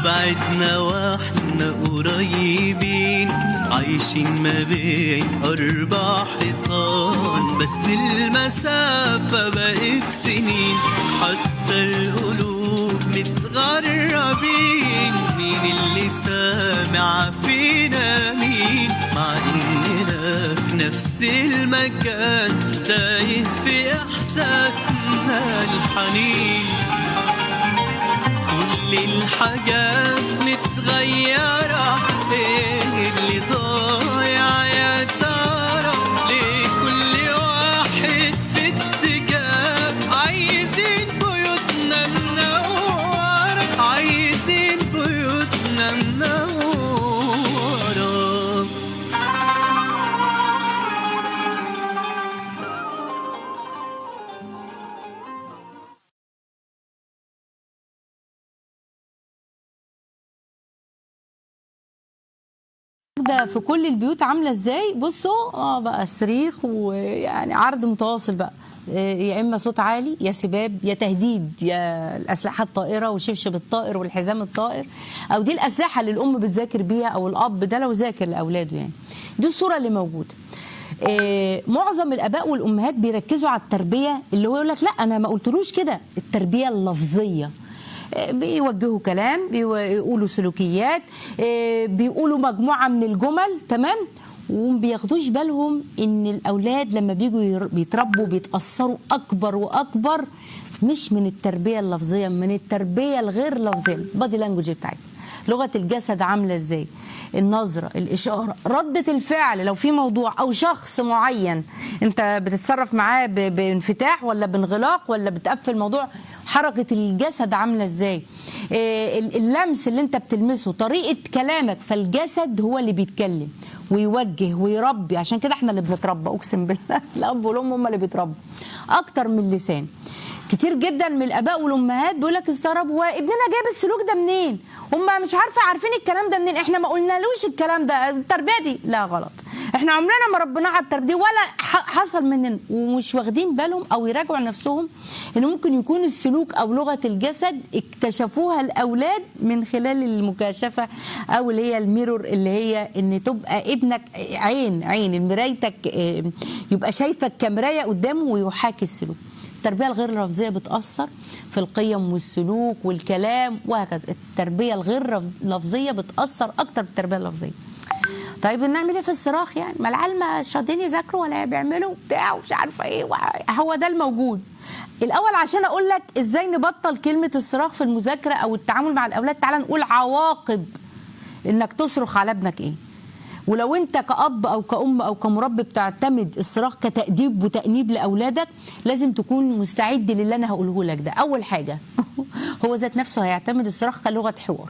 بعدنا واحنا قريبين عايشين ما بين أربع حيطان بس المسافة بقت سنين حتى القلوب متغربين مين اللي سامع فينا مين مع إننا في نفس المكان تايه في إحساسنا الحنين كل الحاجات متغيرة ايه اللي ضايع يا ترى ليه كل واحد في اتجاه عايزين بيوتنا منورة عايزين بيوتنا منورة ده في كل البيوت عامله ازاي بصوا اه بقى صريخ ويعني عرض متواصل بقى آه، يا اما صوت عالي يا سباب يا تهديد يا الاسلحه الطائره والشبشب الطائر والحزام الطائر او دي الاسلحه اللي الام بتذاكر بيها او الاب ده لو ذاكر لاولاده يعني دي الصوره اللي موجوده آه، معظم الاباء والامهات بيركزوا على التربيه اللي هو يقول لك لا انا ما قلتلوش كده التربيه اللفظيه بيوجهوا كلام بيقولوا سلوكيات آه، بيقولوا مجموعه من الجمل تمام وما بياخدوش بالهم ان الاولاد لما بيجوا ير- بيتربوا بيتاثروا اكبر واكبر مش من التربيه اللفظيه من التربيه الغير لفظيه البادي لانجوج بتاعتنا لغه الجسد عامله ازاي النظره الاشاره رده الفعل لو في موضوع او شخص معين انت بتتصرف معاه ب- بانفتاح ولا بانغلاق ولا بتقفل الموضوع حركه الجسد عامله ازاي إيه ال- اللمس اللي انت بتلمسه طريقه كلامك فالجسد هو اللي بيتكلم ويوجه ويربي عشان كده احنا اللي بنتربى اقسم بالله الاب والام هم اللي بيتربوا اكتر من اللسان كتير جدا من الاباء والامهات بيقول لك استغرب هو ابننا جايب السلوك ده منين هم مش عارفه عارفين الكلام ده منين احنا ما قلنالوش الكلام ده التربيه دي لا غلط احنا عمرنا ما ربناه على التربيه دي ولا ح- حصل مننا ومش واخدين بالهم او يراجعوا نفسهم ان ممكن يكون السلوك او لغه الجسد اكتشفوها الاولاد من خلال المكاشفه او اللي هي الميرور اللي هي ان تبقى ابنك عين عين مرايتك اه، يبقى شايفك كمرايه قدامه ويحاكي السلوك التربيه الغير لفظيه بتاثر في القيم والسلوك والكلام وهكذا التربيه الغير لفظيه بتاثر اكتر من التربيه اللفظيه طيب نعمل ايه في الصراخ يعني ما العيال مش راضيين يذاكروا ولا بيعملوا بتاع ومش عارفه ايه وع- هو ده الموجود الاول عشان اقول لك ازاي نبطل كلمه الصراخ في المذاكره او التعامل مع الاولاد تعال نقول عواقب انك تصرخ على ابنك ايه ولو انت كأب او كأم او كمربي بتعتمد الصراخ كتأديب وتأنيب لأولادك لازم تكون مستعد للي انا هقوله لك ده اول حاجة هو ذات نفسه هيعتمد الصراخ كلغة حوار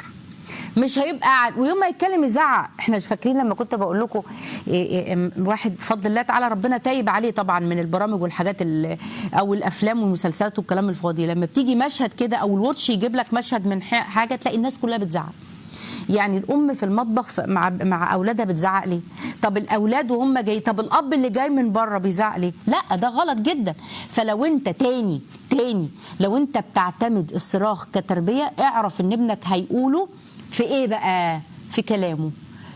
مش هيبقى قاعد ويوم ما يتكلم يزعق احنا مش فاكرين لما كنت بقول لكم إيه إيه ام- واحد بفضل الله تعالى ربنا تايب عليه طبعا من البرامج والحاجات ال- او الافلام والمسلسلات والكلام الفاضي لما بتيجي مشهد كده او الواتش يجيب لك مشهد من ح- حاجه تلاقي الناس كلها بتزعق يعني الام في المطبخ ف- مع مع اولادها بتزعق ليه طب الاولاد وهم جاي طب الاب اللي جاي من بره بيزعق ليه لا ده غلط جدا فلو انت تاني تاني لو انت بتعتمد الصراخ كتربيه اعرف ان ابنك هيقوله في ايه بقى في كلامه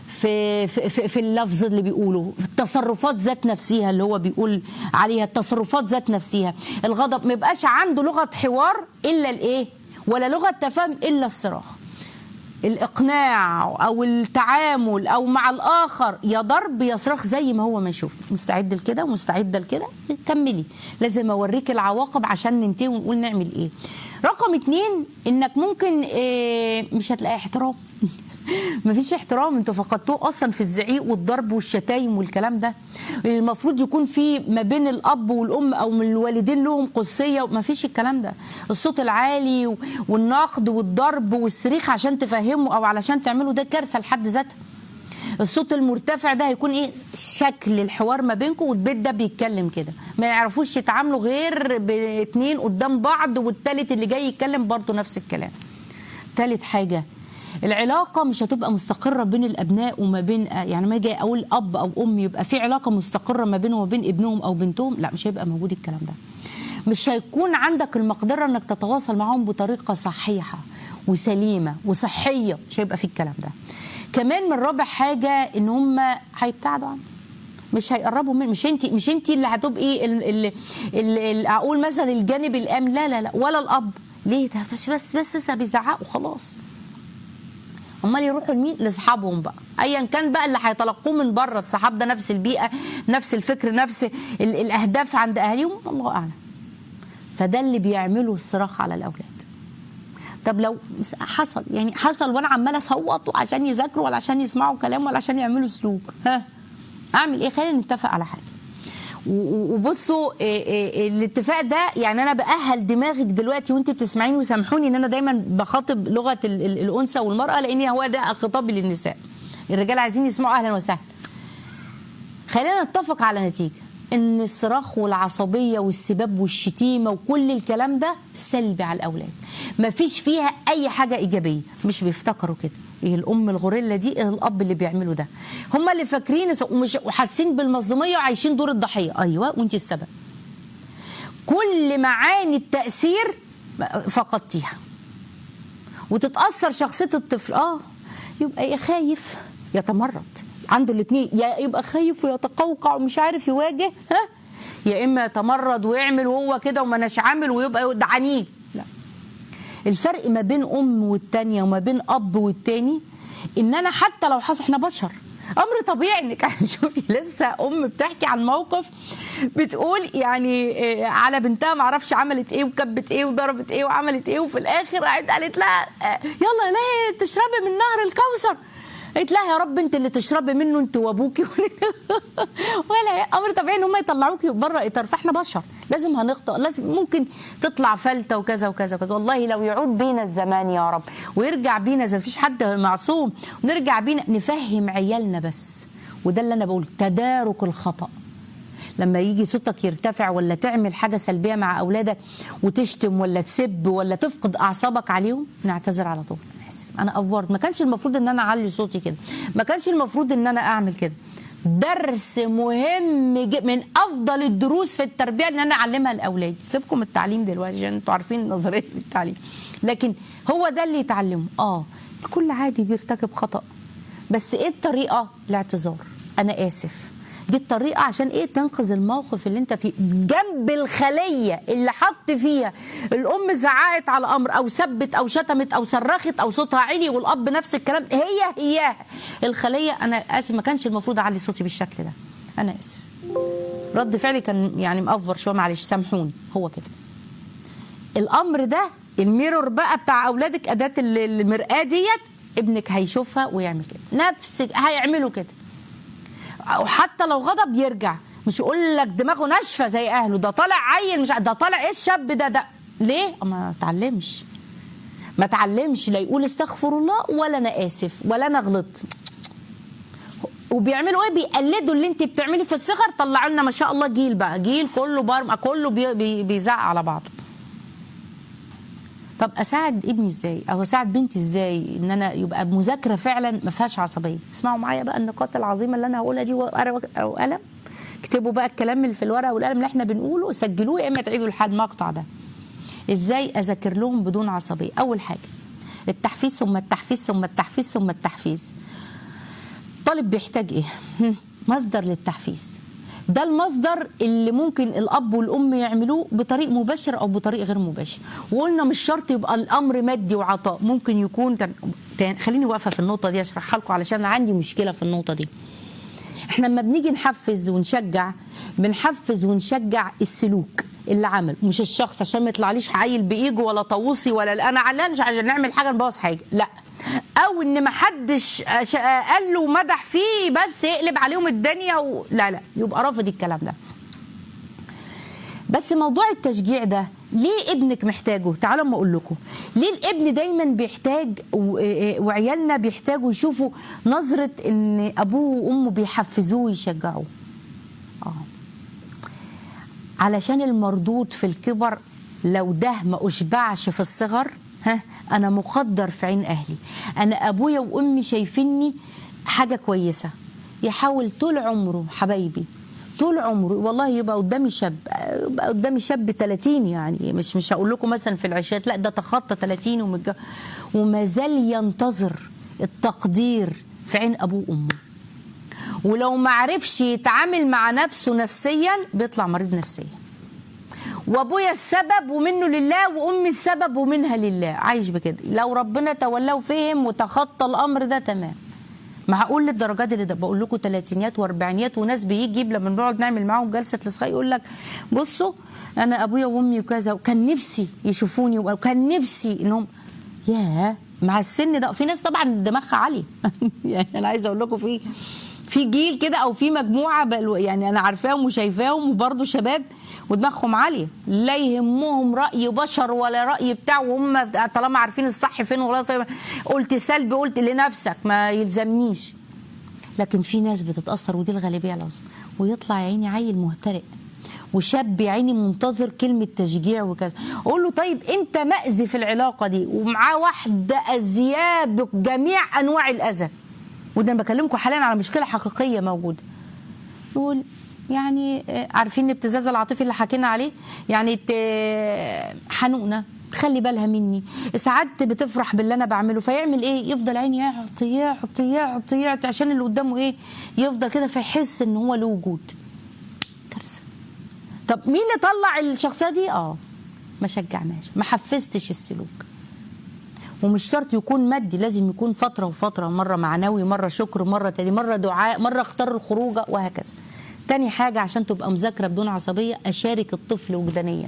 في في في, في اللفظ اللي بيقوله في التصرفات ذات نفسها اللي هو بيقول عليها التصرفات ذات نفسها الغضب ما يبقاش عنده لغه حوار الا الايه ولا لغه تفاهم الا الصراخ الاقناع او التعامل او مع الاخر يا ضرب يا صراخ زي ما هو ما يشوف مستعد لكده ومستعده لكده كملي لازم اوريك العواقب عشان ننتهي ونقول نعمل ايه رقم اتنين انك ممكن إيه مش هتلاقي احترام مفيش احترام انتوا فقدتوه اصلا في الزعيق والضرب والشتايم والكلام ده المفروض يكون في ما بين الاب والام او من الوالدين لهم قدسيه مفيش الكلام ده الصوت العالي و- والنقد والضرب والصريخ عشان تفهمه او علشان تعمله ده كارثه لحد ذاتها الصوت المرتفع ده هيكون ايه شكل الحوار ما بينكم والبيت ده بيتكلم كده ما يعرفوش يتعاملوا غير باتنين قدام بعض والتالت اللي جاي يتكلم برضه نفس الكلام تالت حاجه العلاقة مش هتبقى مستقرة بين الأبناء وما بين يعني ما أجي أقول أب أو أم يبقى في علاقة مستقرة ما بينهم وبين ابنهم أو بنتهم لا مش هيبقى موجود الكلام ده مش هيكون عندك المقدرة إنك تتواصل معاهم بطريقة صحيحة وسليمه وصحيه مش هيبقى في الكلام ده كمان من رابع حاجه ان هم هيبتعدوا عنه مش هيقربوا من مش انت مش انت اللي هتبقي ال- ال- ال- ال- اقول مثلا الجانب الامن لا لا لا ولا الاب ليه ده بس بس بس, بس بيزعقوا خلاص امال يروحوا لمين لاصحابهم بقى ايا كان بقى اللي هيتلقوه من بره الصحاب ده نفس البيئه نفس الفكر نفس ال- الاهداف عند اهاليهم الله اعلم فده اللي بيعملوا الصراخ على الاولاد طب لو حصل يعني حصل وانا عماله اصوت عشان يذاكروا ولا عشان يسمعوا كلام ولا عشان يعملوا سلوك ها اعمل ايه خلينا نتفق على حاجه و- و- وبصوا إيه إيه الاتفاق ده يعني انا باهل دماغك دلوقتي وانت بتسمعيني وسامحوني ان انا دايما بخاطب لغه ال- ال- الانثى والمراه لان هو ده خطابي للنساء الرجال عايزين يسمعوا اهلا وسهلا خلينا نتفق على نتيجه ان الصراخ والعصبيه والسباب والشتيمه وكل الكلام ده سلبي على الاولاد مفيش فيها اي حاجه ايجابيه مش بيفتكروا كده ايه الام الغوريلا دي ايه الاب اللي بيعملوا ده هم اللي فاكرين ومش وحاسين بالمظلوميه وعايشين دور الضحيه ايوه وانت السبب كل معاني التاثير فقدتيها وتتاثر شخصيه الطفل اه يبقى يا خايف يتمرد عنده الاثنين يا يبقى خايف ويتقوقع ومش عارف يواجه ها يا اما يتمرد ويعمل وهو كده وما اناش عامل ويبقى ده عنيد لا الفرق ما بين ام والتانية وما بين اب والتاني ان انا حتى لو حصل احنا بشر امر طبيعي انك شوفي لسه ام بتحكي عن موقف بتقول يعني إيه على بنتها ما اعرفش عملت ايه وكبت ايه وضربت ايه وعملت ايه وفي الاخر قعدت قالت لها آه، يلا ليه تشربي من نهر الكوثر قالت لها يا رب انت اللي تشربي منه انت وابوكي ولا امر طبيعي ان هم يطلعوكي بره اطار فاحنا بشر لازم هنخطئ لازم ممكن تطلع فلته وكذا وكذا وكذا والله لو يعود بينا الزمان يا رب ويرجع بينا زي مفيش حد معصوم ونرجع بينا نفهم عيالنا بس وده اللي انا بقول تدارك الخطأ لما يجي صوتك يرتفع ولا تعمل حاجه سلبيه مع اولادك وتشتم ولا تسب ولا تفقد اعصابك عليهم نعتذر على طول أنا آسف. انا افورت ما كانش المفروض ان انا اعلي صوتي كده ما كانش المفروض ان انا اعمل كده درس مهم ج- من افضل الدروس في التربيه ان انا اعلمها لاولادي سيبكم التعليم دلوقتي عشان انتوا عارفين نظريه التعليم لكن هو ده اللي يتعلمه اه الكل عادي بيرتكب خطا بس ايه الطريقه الاعتذار انا اسف دي الطريقة عشان ايه تنقذ الموقف اللي انت فيه جنب الخلية اللي حط فيها الام زعقت على امر او سبت او شتمت او صرخت او صوتها عالي والاب نفس الكلام هي هي الخلية انا اسف ما كانش المفروض اعلي صوتي بالشكل ده انا اسف رد فعلي كان يعني مأفور شوية معلش سامحوني هو كده الامر ده الميرور بقى بتاع اولادك اداه ال- المرآه ديت ابنك هيشوفها ويعمل كده نفس هيعملوا كده او حتى لو غضب يرجع مش يقول لك دماغه ناشفه زي اهله ده طالع عيل مش ع- ده طالع ايه الشاب ده ده ليه ما اتعلمش ما اتعلمش لا يقول استغفر الله ولا انا اسف ولا انا غلطت وبيعملوا ايه بيقلدوا اللي انت بتعملي في الصغر طلعوا لنا ما شاء الله جيل بقى جيل كله برم كله بي بي بيزعق على بعضه طب اساعد ابني ازاي او اساعد بنتي ازاي ان انا يبقى مذاكره فعلا ما فيهاش عصبيه اسمعوا معايا بقى النقاط العظيمه اللي انا هقولها دي ورقه او قلم اكتبوا بقى الكلام اللي في الورقه والقلم اللي احنا بنقوله سجلوه يا اما تعيدوا لحد المقطع ده ازاي اذاكر لهم بدون عصبيه اول حاجه التحفيز ثم التحفيز ثم التحفيز ثم التحفيز الطالب بيحتاج ايه هم، مصدر للتحفيز ده المصدر اللي ممكن الاب والام يعملوه بطريق مباشر او بطريق غير مباشر وقلنا مش شرط يبقى الامر مادي وعطاء ممكن يكون تم... تاني- خليني واقفه في النقطه دي اشرحها لكم علشان أنا عندي مشكله في النقطه دي احنا لما بنيجي نحفز ونشجع بنحفز ونشجع السلوك اللي عمل مش الشخص عشان ما يطلعليش عيل بايجو ولا طاووسي ولا انا علان مش عشان نعمل حاجه نبوظ حاجه لا او ان ما حدش أش- قال له ومدح فيه بس يقلب عليهم الدنيا و... لا لا يبقى رافض الكلام ده بس موضوع التشجيع ده ليه ابنك محتاجه تعالوا اما اقول لكم ليه الابن دايما بيحتاج و- وعيالنا بيحتاجوا يشوفوا نظره ان ابوه وامه بيحفزوه ويشجعوه اه علشان المردود في الكبر لو ده ما اشبعش في الصغر ها انا مقدر في عين اهلي انا ابويا وامي شايفيني حاجه كويسه يحاول طول عمره حبايبي طول عمره والله يبقى قدامي شاب يبقى قدامي شاب 30 يعني مش مش هقول لكم مثلا في العشرينات لا ده تخطى 30 ومتج... وما زال ينتظر التقدير في عين ابوه وامه ولو ما عرفش يتعامل مع نفسه نفسيا بيطلع مريض نفسيا وابويا السبب ومنه لله وامي السبب ومنها لله عايش بكده لو ربنا تولاه وفهم وتخطى الامر ده تمام ما هقول للدرجات اللي ده بقول لكم ثلاثينيات واربعينيات وناس بيجي يجيب لما بنقعد نعمل معاهم جلسه الاصغاء يقول لك بصوا انا ابويا وامي وكذا وكان نفسي يشوفوني وكان نفسي انهم ياه مع السن ده في ناس طبعا دماغها عاليه يعني انا عايزه اقول لكم في في جيل كده او في مجموعه بل يعني انا عارفاهم وشايفاهم وبرضه شباب ودماغهم عاليه لا يهمهم راي بشر ولا راي بتاع وهم طالما عارفين الصح فين وغلط فين قلت سلبي قلت لنفسك ما يلزمنيش لكن في ناس بتتاثر ودي الغالبيه العظمى ويطلع يا عيني عيل مهترئ وشاب يا عيني منتظر كلمه تشجيع وكذا اقول له طيب انت مأذي في العلاقه دي ومعاه واحده اذياه بجميع انواع الاذى وده انا بكلمكم حاليا على مشكله حقيقيه موجوده يقول يعني آه، عارفين الابتزاز العاطفي اللي حكينا عليه يعني ت- حنونه خلي بالها مني ساعات بتفرح باللي انا بعمله فيعمل ايه يفضل عيني يعط يعط يعط يعط عشان اللي قدامه ايه يفضل كده فيحس ان هو له وجود كارثه طب مين اللي طلع الشخصيه دي اه ما شجعناش ما حفزتش السلوك ومش شرط يكون مادي لازم يكون فتره وفتره مره معنوي مره شكر مره تاني مره دعاء مره اختار الخروجه وهكذا تاني حاجه عشان تبقى مذاكره بدون عصبيه اشارك الطفل وجدانيا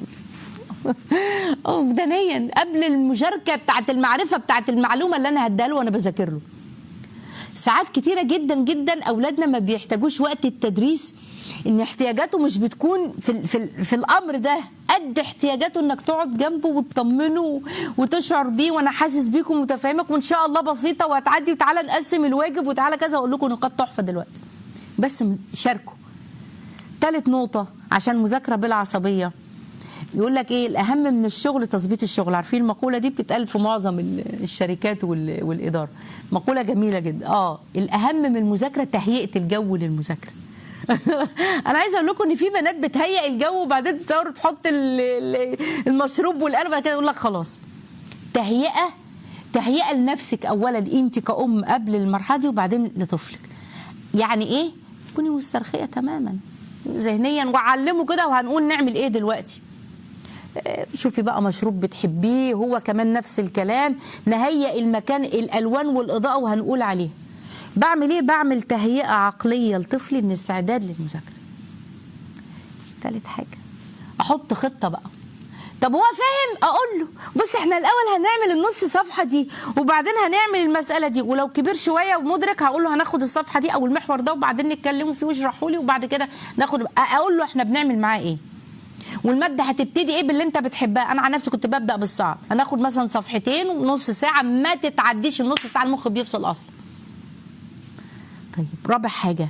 وجدانيا قبل المشاركه بتاعت المعرفه بتاعت المعلومه اللي انا هديها له وانا بذاكر له ساعات كتيرة جدا جدا أولادنا ما بيحتاجوش وقت التدريس إن احتياجاته مش بتكون في, ال- في, ال- في الأمر ده قد احتياجاته إنك تقعد جنبه وتطمنه وتشعر بيه وأنا حاسس بيكم ومتفاهمك وإن شاء الله بسيطة وهتعدي وتعالى نقسم الواجب وتعالى كذا أقول لكم نقاط تحفة دلوقتي بس م- شاركوا تالت نقطة عشان مذاكرة بلا عصبية يقول لك ايه الاهم من الشغل تظبيط الشغل عارفين المقوله دي بتتقال في معظم ال- الشركات وال- والاداره مقوله جميله جدا اه الاهم من المذاكره تهيئه الجو للمذاكره انا عايزه اقول لكم ان في بنات بتهيئ الجو وبعدين تصور تحط ال- ال- المشروب والقلم بعد كده يقول لك خلاص تهيئه تهيئه لنفسك اولا انت كأم قبل المرحله دي وبعدين لطفلك يعني ايه كوني مسترخيه تماما ذهنيا وعلمه كده وهنقول نعمل ايه دلوقتي آه، شوفي بقى مشروب بتحبيه هو كمان نفس الكلام نهيئ المكان الالوان والاضاءه وهنقول عليها بعمل ايه بعمل تهيئه عقليه لطفلي من استعداد للمذاكره تالت حاجه احط خطه بقى طب هو فاهم اقول له بص احنا الاول هنعمل النص صفحه دي وبعدين هنعمل المساله دي ولو كبر شويه ومدرك هقول له هناخد الصفحه دي او المحور ده وبعدين نتكلموا فيه واشرحوا لي وبعد كده ناخد اقول له احنا بنعمل معاه ايه والماده هتبتدي ايه باللي انت بتحبها انا عن نفسي كنت ببدا بالصعب هناخد مثلا صفحتين ونص ساعه ما تتعديش النص ساعه المخ بيفصل اصلا طيب رابع حاجه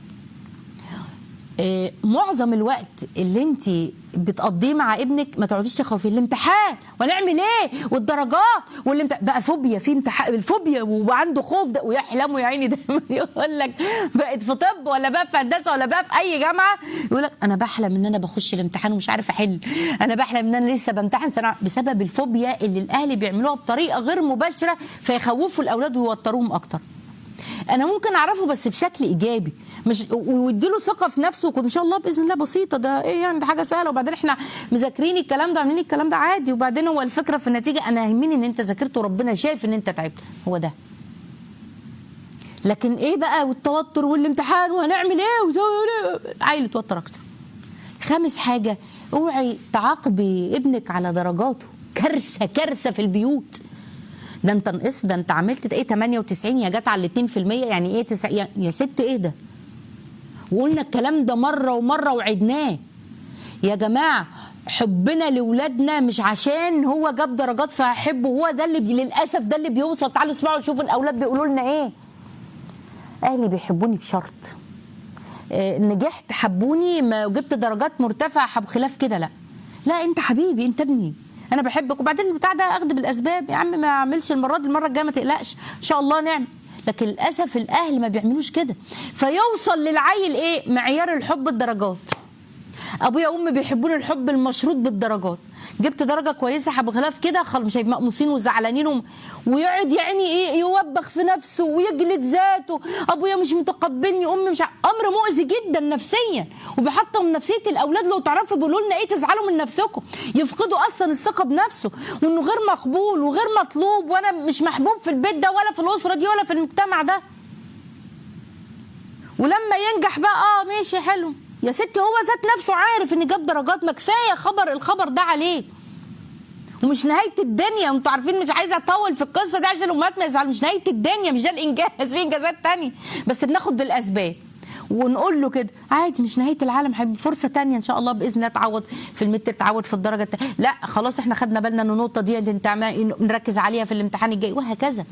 آه، معظم الوقت اللي انت بتقضيه مع ابنك ما تقعديش تخافي الامتحان ونعمل ايه والدرجات والامتحان بقى فوبيا في امتحان الفوبيا وعنده خوف ده ويحلموا يا عيني دايما يقول لك بقت في طب ولا بقى في هندسه ولا بقى في اي جامعه يقول لك انا بحلم ان انا بخش الامتحان ومش عارف احل انا بحلم ان انا لسه بمتحن سنه بسبب الفوبيا اللي الاهل بيعملوها بطريقه غير مباشره فيخوفوا الاولاد ويوتروهم اكتر انا ممكن اعرفه بس بشكل ايجابي مش ويديله ثقه في نفسه وان شاء الله باذن الله بسيطه ده ايه يعني ده حاجه سهله وبعدين احنا مذاكرين الكلام ده عاملين الكلام ده عادي وبعدين هو الفكره في النتيجه انا يهمني ان انت ذاكرت وربنا شايف ان انت تعبت هو ده لكن ايه بقى والتوتر والامتحان وهنعمل ايه وزي عيل يتوتر اكتر خامس حاجه اوعي تعاقبي ابنك على درجاته كارثه كارثه في البيوت ده انت نقص ده انت عملت ايه 98 يا جت على 2% يعني ايه تسع يا, يا ست ايه ده وقلنا الكلام ده مره ومره وعدناه يا جماعه حبنا لاولادنا مش عشان هو جاب درجات فهحبه هو ده اللي بي... للاسف ده اللي بيوصل تعالوا اسمعوا شوفوا الاولاد بيقولوا لنا ايه اهلي بيحبوني بشرط آه، نجحت حبوني ما جبت درجات مرتفعه حب خلاف كده لا لا انت حبيبي انت ابني انا بحبك وبعدين البتاع ده اخد بالاسباب يا عم ما اعملش المره دي المره الجايه ما تقلقش ان شاء الله نعمل لكن للاسف الاهل ما بيعملوش كده فيوصل للعيل ايه معيار الحب الدرجات ابويا وامي بيحبوني الحب المشروط بالدرجات جبت درجه كويسه بخلاف كده خل مش هيبقوا مقموصين وزعلانين وم- ويقعد يعني ايه يوبخ في نفسه ويجلد ذاته ابويا مش متقبلني امي مش ع- امر مؤذي جدا نفسيا وبيحطم نفسيه الاولاد لو تعرفوا بيقولوا لنا ايه تزعلوا من نفسكم يفقدوا اصلا الثقه بنفسه وانه غير مقبول وغير مطلوب وانا مش محبوب في البيت ده ولا في الاسره دي ولا في المجتمع ده ولما ينجح بقى اه ماشي حلو يا ستي هو ذات نفسه عارف ان جاب درجات ما كفايه خبر الخبر ده عليه ومش نهايه الدنيا انتوا عارفين مش عايزه اطول في القصه دي عشان الامهات ما يزعلوا مش نهايه الدنيا مش ده الانجاز في انجازات تانية بس بناخد بالاسباب ونقول له كده عادي مش نهايه العالم حبيبي فرصه تانية ان شاء الله باذن الله تعوض في المتر تعوض في الدرجه التانية. لا خلاص احنا خدنا بالنا ان النقطه دي انت عم- نركز عليها في الامتحان الجاي وهكذا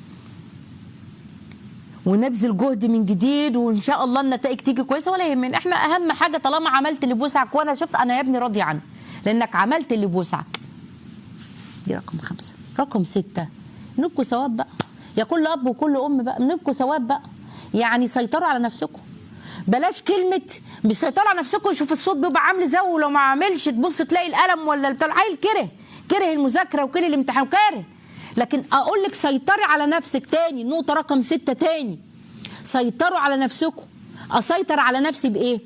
ونبذل جهد من جديد وان شاء الله النتائج تيجي كويسه ولا يهمنا احنا اهم حاجه طالما عملت اللي بوسعك وانا شفت انا يا ابني راضي عنك لانك عملت اللي بوسعك دي رقم خمسة رقم ستة نبكوا ثواب بقى يا كل اب وكل ام بقى نبكوا ثواب بقى يعني سيطروا على نفسكم بلاش كلمة بيسيطروا على نفسكم شوف الصوت بيبقى عامل ازاي ولو ما عملش تبص تلاقي القلم ولا بتاع العيل كره كره المذاكرة وكره الامتحان كاره لكن اقول لك سيطري على نفسك تاني نقطة رقم ستة تاني سيطروا على نفسكم اسيطر على نفسي بايه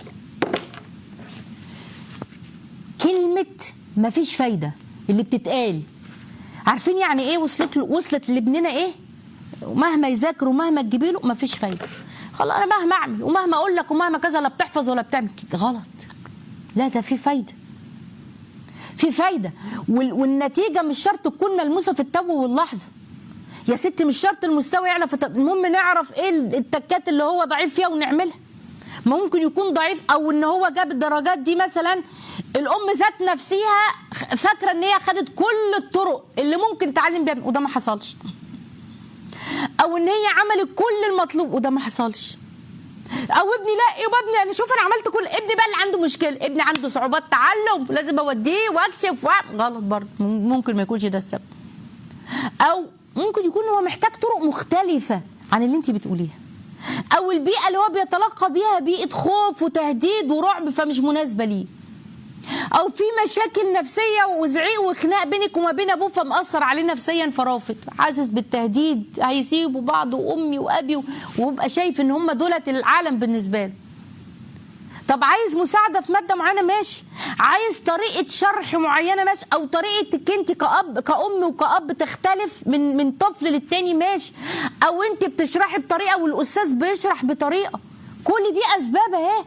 كلمة مفيش فايدة اللي بتتقال عارفين يعني ايه وصلت له وصلت لابننا ايه ومهما يذاكر ومهما تجيبي له مفيش فايدة خلاص انا مهما اعمل ومهما اقول لك ومهما كذا لا بتحفظ ولا بتعمل كده غلط لا ده في فايدة في فايدة وال- والنتيجة مش شرط تكون ملموسة في التو واللحظة يا ستي مش شرط المستوى يعلى في الت- المهم نعرف ايه التكات اللي هو ضعيف فيها ونعملها ممكن يكون ضعيف او ان هو جاب الدرجات دي مثلا الام ذات نفسها خ- فاكره ان هي خدت كل الطرق اللي ممكن تعلم بيها وده ما حصلش او ان هي عملت كل المطلوب وده ما حصلش او ابني لا يبقى ابني انا شوف انا عملت كل ابني بقى اللي عنده مشكله ابني عنده صعوبات تعلم لازم اوديه واكشف وأعمل. غلط برضه ممكن ما يكونش ده السبب او ممكن يكون هو محتاج طرق مختلفه عن اللي انت بتقوليها او البيئه اللي هو بيتلقى بيها بيئه خوف وتهديد ورعب فمش مناسبه ليه او في مشاكل نفسيه وزعيق وخناق بينك وما بين ابوه فمأثر عليه نفسيا فرافض حاسس بالتهديد هيسيبوا بعض وامي وابي و- ويبقى شايف ان هم دولت العالم بالنسبه له طب عايز مساعده في ماده معينه ماشي عايز طريقه شرح معينه ماشي او طريقتك انت كاب كام وكاب تختلف من من طفل للتاني ماشي او انت بتشرحي بطريقه والاستاذ بيشرح بطريقه كل دي اسباب اهي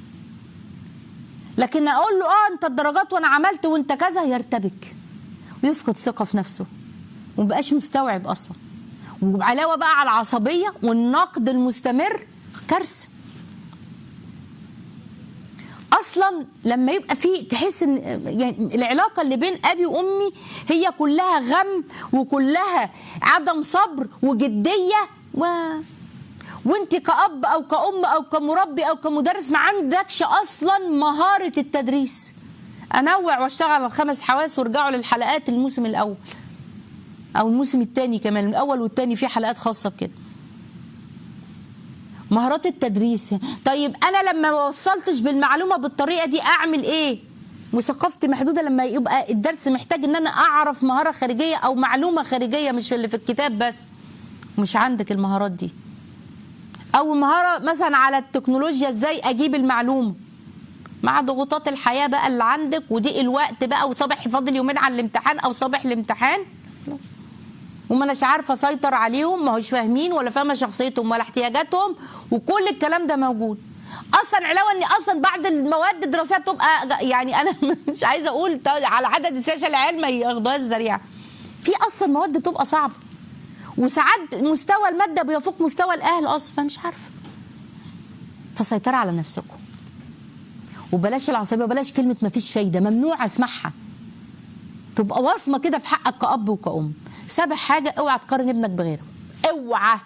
لكن اقول له اه انت الدرجات وانا عملت وانت كذا يرتبك ويفقد ثقه في نفسه ومبقاش مستوعب اصلا وعلاوه بقى على العصبيه والنقد المستمر كارثه اصلا لما يبقى في تحس ان يعني العلاقه اللي بين ابي وامي هي كلها غم وكلها عدم صبر وجديه و وانت كاب او كام او كمربي او كمدرس ما عندكش اصلا مهاره التدريس انوع واشتغل على الخمس حواس وارجعوا للحلقات الموسم الاول او الموسم الثاني كمان الاول والثاني في حلقات خاصه بكده مهارات التدريس طيب انا لما ما وصلتش بالمعلومه بالطريقه دي اعمل ايه وثقافتي محدوده لما يبقى الدرس محتاج ان انا اعرف مهاره خارجيه او معلومه خارجيه مش اللي في الكتاب بس مش عندك المهارات دي او مهاره مثلا على التكنولوجيا ازاي اجيب المعلومه مع ضغوطات الحياه بقى اللي عندك وضيق الوقت بقى وصبح فاضل يومين على الامتحان او صباح الامتحان خلاص وما اناش عارفه اسيطر عليهم ما هوش فاهمين ولا فاهمه شخصيتهم ولا احتياجاتهم وكل الكلام ده موجود اصلا علاوه ان اصلا بعد المواد الدراسيه بتبقى يعني انا مش عايزه اقول على عدد السياسه العيال ما ياخدوهاش ذريعه في اصلا مواد بتبقى صعبه وساعات مستوى الماده بيفوق مستوى الاهل اصلا فمش عارفه فسيطروا على نفسكم وبلاش العصبيه وبلاش كلمه ما فيش فايده ممنوع اسمعها تبقى وصمه كده في حقك كاب وكأم سابع حاجه اوعى تقارن ابنك بغيره اوعى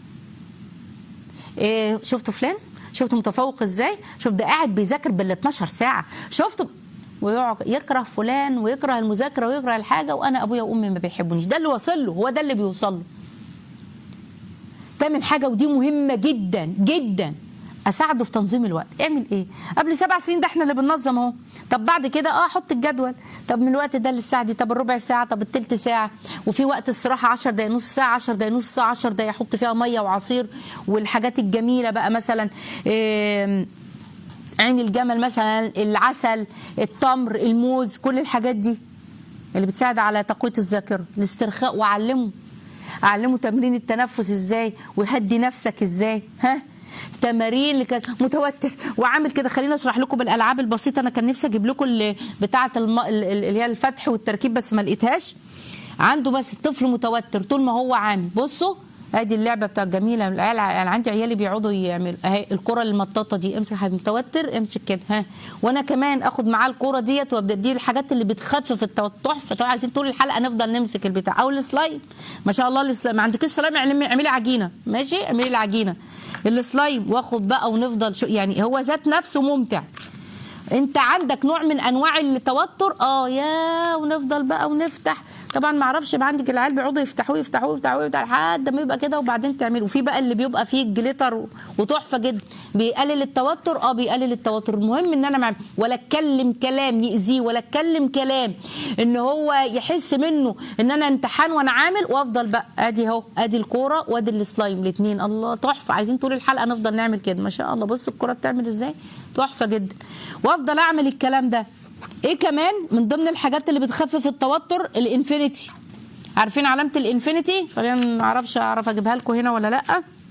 إيه شفتوا فلان شفتوا متفوق ازاي شوف ده قاعد بيذاكر بال 12 ساعه شفتوا ويقعد يكره فلان ويكره المذاكره ويكره الحاجه وانا ابويا وامي ما بيحبونيش ده اللي واصل له هو ده اللي بيوصل له تامن حاجه ودي مهمه جدا جدا اساعده في تنظيم الوقت اعمل ايه قبل سبع سنين ده احنا اللي بننظم اهو طب بعد كده اه حط الجدول طب من الوقت ده للساعه دي طب الربع ساعه طب التلت ساعه وفي وقت الصراحه 10 دقايق نص ساعه 10 دقايق نص ساعه 10 دقايق احط فيها ميه وعصير والحاجات الجميله بقى مثلا إيه عين الجمل مثلا العسل التمر الموز كل الحاجات دي اللي بتساعد على تقويه الذاكره الاسترخاء واعلمه اعلمه تمرين التنفس ازاي ويهدي نفسك ازاي ها تمارين لكذا متوتر وعامل كده خليني اشرح لكم بالالعاب البسيطه انا كان نفسي اجيب لكم اللي بتاعه الم... ال- ال- اللي هي الفتح والتركيب بس ما لقيتهاش عنده بس الطفل متوتر طول ما هو عامل بصوا ادي اللعبه بتاع الجميله العيال انا عندي عيالي بيقعدوا يعملوا اهي الكره المطاطه دي امسك يا حبيبي متوتر امسك كده ها وانا كمان اخد معاه الكره ديت وابدا دي الحاجات اللي بتخفف التوتر فطبعا عايزين طول الحلقه نفضل نمسك البتاع او السلايم ما شاء الله السلايم ما عندكش سلايم اعملي اعملي عجينه ماشي اعملي العجينه السلايم واخد بقى ونفضل شو يعني هو ذات نفسه ممتع انت عندك نوع من انواع التوتر اه يا ونفضل بقى ونفتح طبعا ما اعرفش بقى عندك العيال بيقعدوا يفتحوه يفتحوه يفتحوه يفتحوه لحد ما يبقى كده وبعدين تعملوا وفي بقى اللي بيبقى فيه الجليتر و- وتحفه جدا بيقلل التوتر اه بيقلل التوتر المهم ان انا مع ولا اتكلم كلام يأذيه ولا اتكلم كلام ان هو يحس منه ان انا امتحان وانا عامل وافضل بقى ادي اهو ادي الكوره وادي السلايم الاثنين الله تحفه عايزين طول الحلقه نفضل نعمل كده ما شاء الله بص الكوره بتعمل ازاي تحفه جدا وافضل اعمل الكلام ده ايه كمان من ضمن الحاجات اللي بتخفف التوتر الانفينيتي عارفين علامه الانفينيتي خلينا ما اعرفش اعرف اجيبها لكم هنا ولا لا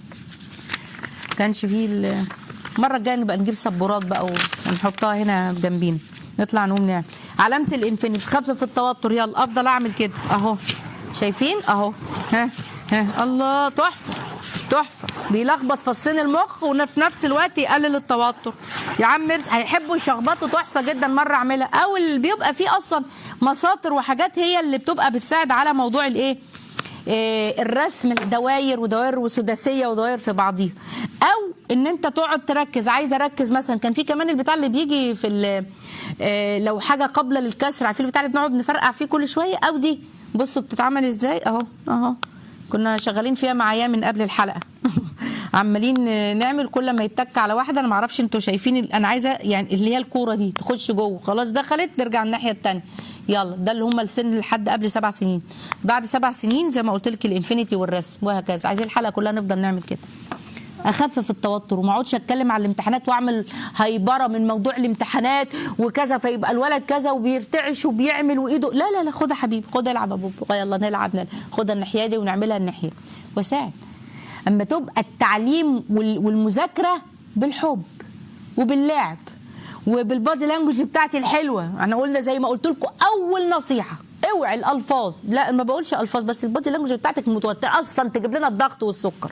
كانش فيه ال- المره الجايه نبقى نجيب سبورات بقى ونحطها هنا جنبينا نطلع نقوم نعمل علامه الانفينيتي تخفف التوتر يلا افضل اعمل كده اهو شايفين اهو ها ها الله تحفه تحفه بيلخبط فصين المخ وفي نفس الوقت يقلل التوتر يا عم مرس هيحبوا يشخبطوا تحفه جدا مره اعملها او اللي بيبقى فيه اصلا مساطر وحاجات هي اللي بتبقى بتساعد على موضوع الايه إيه، الرسم الدواير ودوائر وسداسيه ودوائر في بعضيها او ان انت تقعد تركز عايز اركز مثلا كان في كمان البتاع اللي بيجي في ال- إيه، لو حاجه قابله للكسر عارفين البتاع اللي بنقعد نفرقع فيه كل شويه او دي بصوا بتتعمل ازاي اهو اهو كنا شغالين فيها معايا من قبل الحلقه عمالين نعمل كل ما يتك على واحده انا ما اعرفش انتوا شايفين ال- انا عايزه يعني اللي هي الكوره دي تخش جوه خلاص دخلت نرجع الناحيه الثانيه يلا ده اللي هم السن لحد قبل سبع سنين بعد سبع سنين زي ما قلت لك الانفينيتي والرسم وهكذا عايزين الحلقه كلها نفضل نعمل كده اخفف التوتر وما اقعدش اتكلم على الامتحانات واعمل هيبره من موضوع الامتحانات وكذا فيبقى الولد كذا وبيرتعش وبيعمل وايده لا لا لا خدها حبيبي خدها العب يا بابا يلا نلعب نلعب. خدها الناحيه دي ونعملها الناحيه وساعد اما تبقى التعليم وال- والمذاكره بالحب وباللعب وبالبادي لانجوج بتاعتي الحلوه انا قلنا زي ما قلت لكم اول نصيحه اوعي الالفاظ لا ما بقولش الفاظ بس البادي لانجوج بتاعتك متوتره اصلا تجيب لنا الضغط والسكر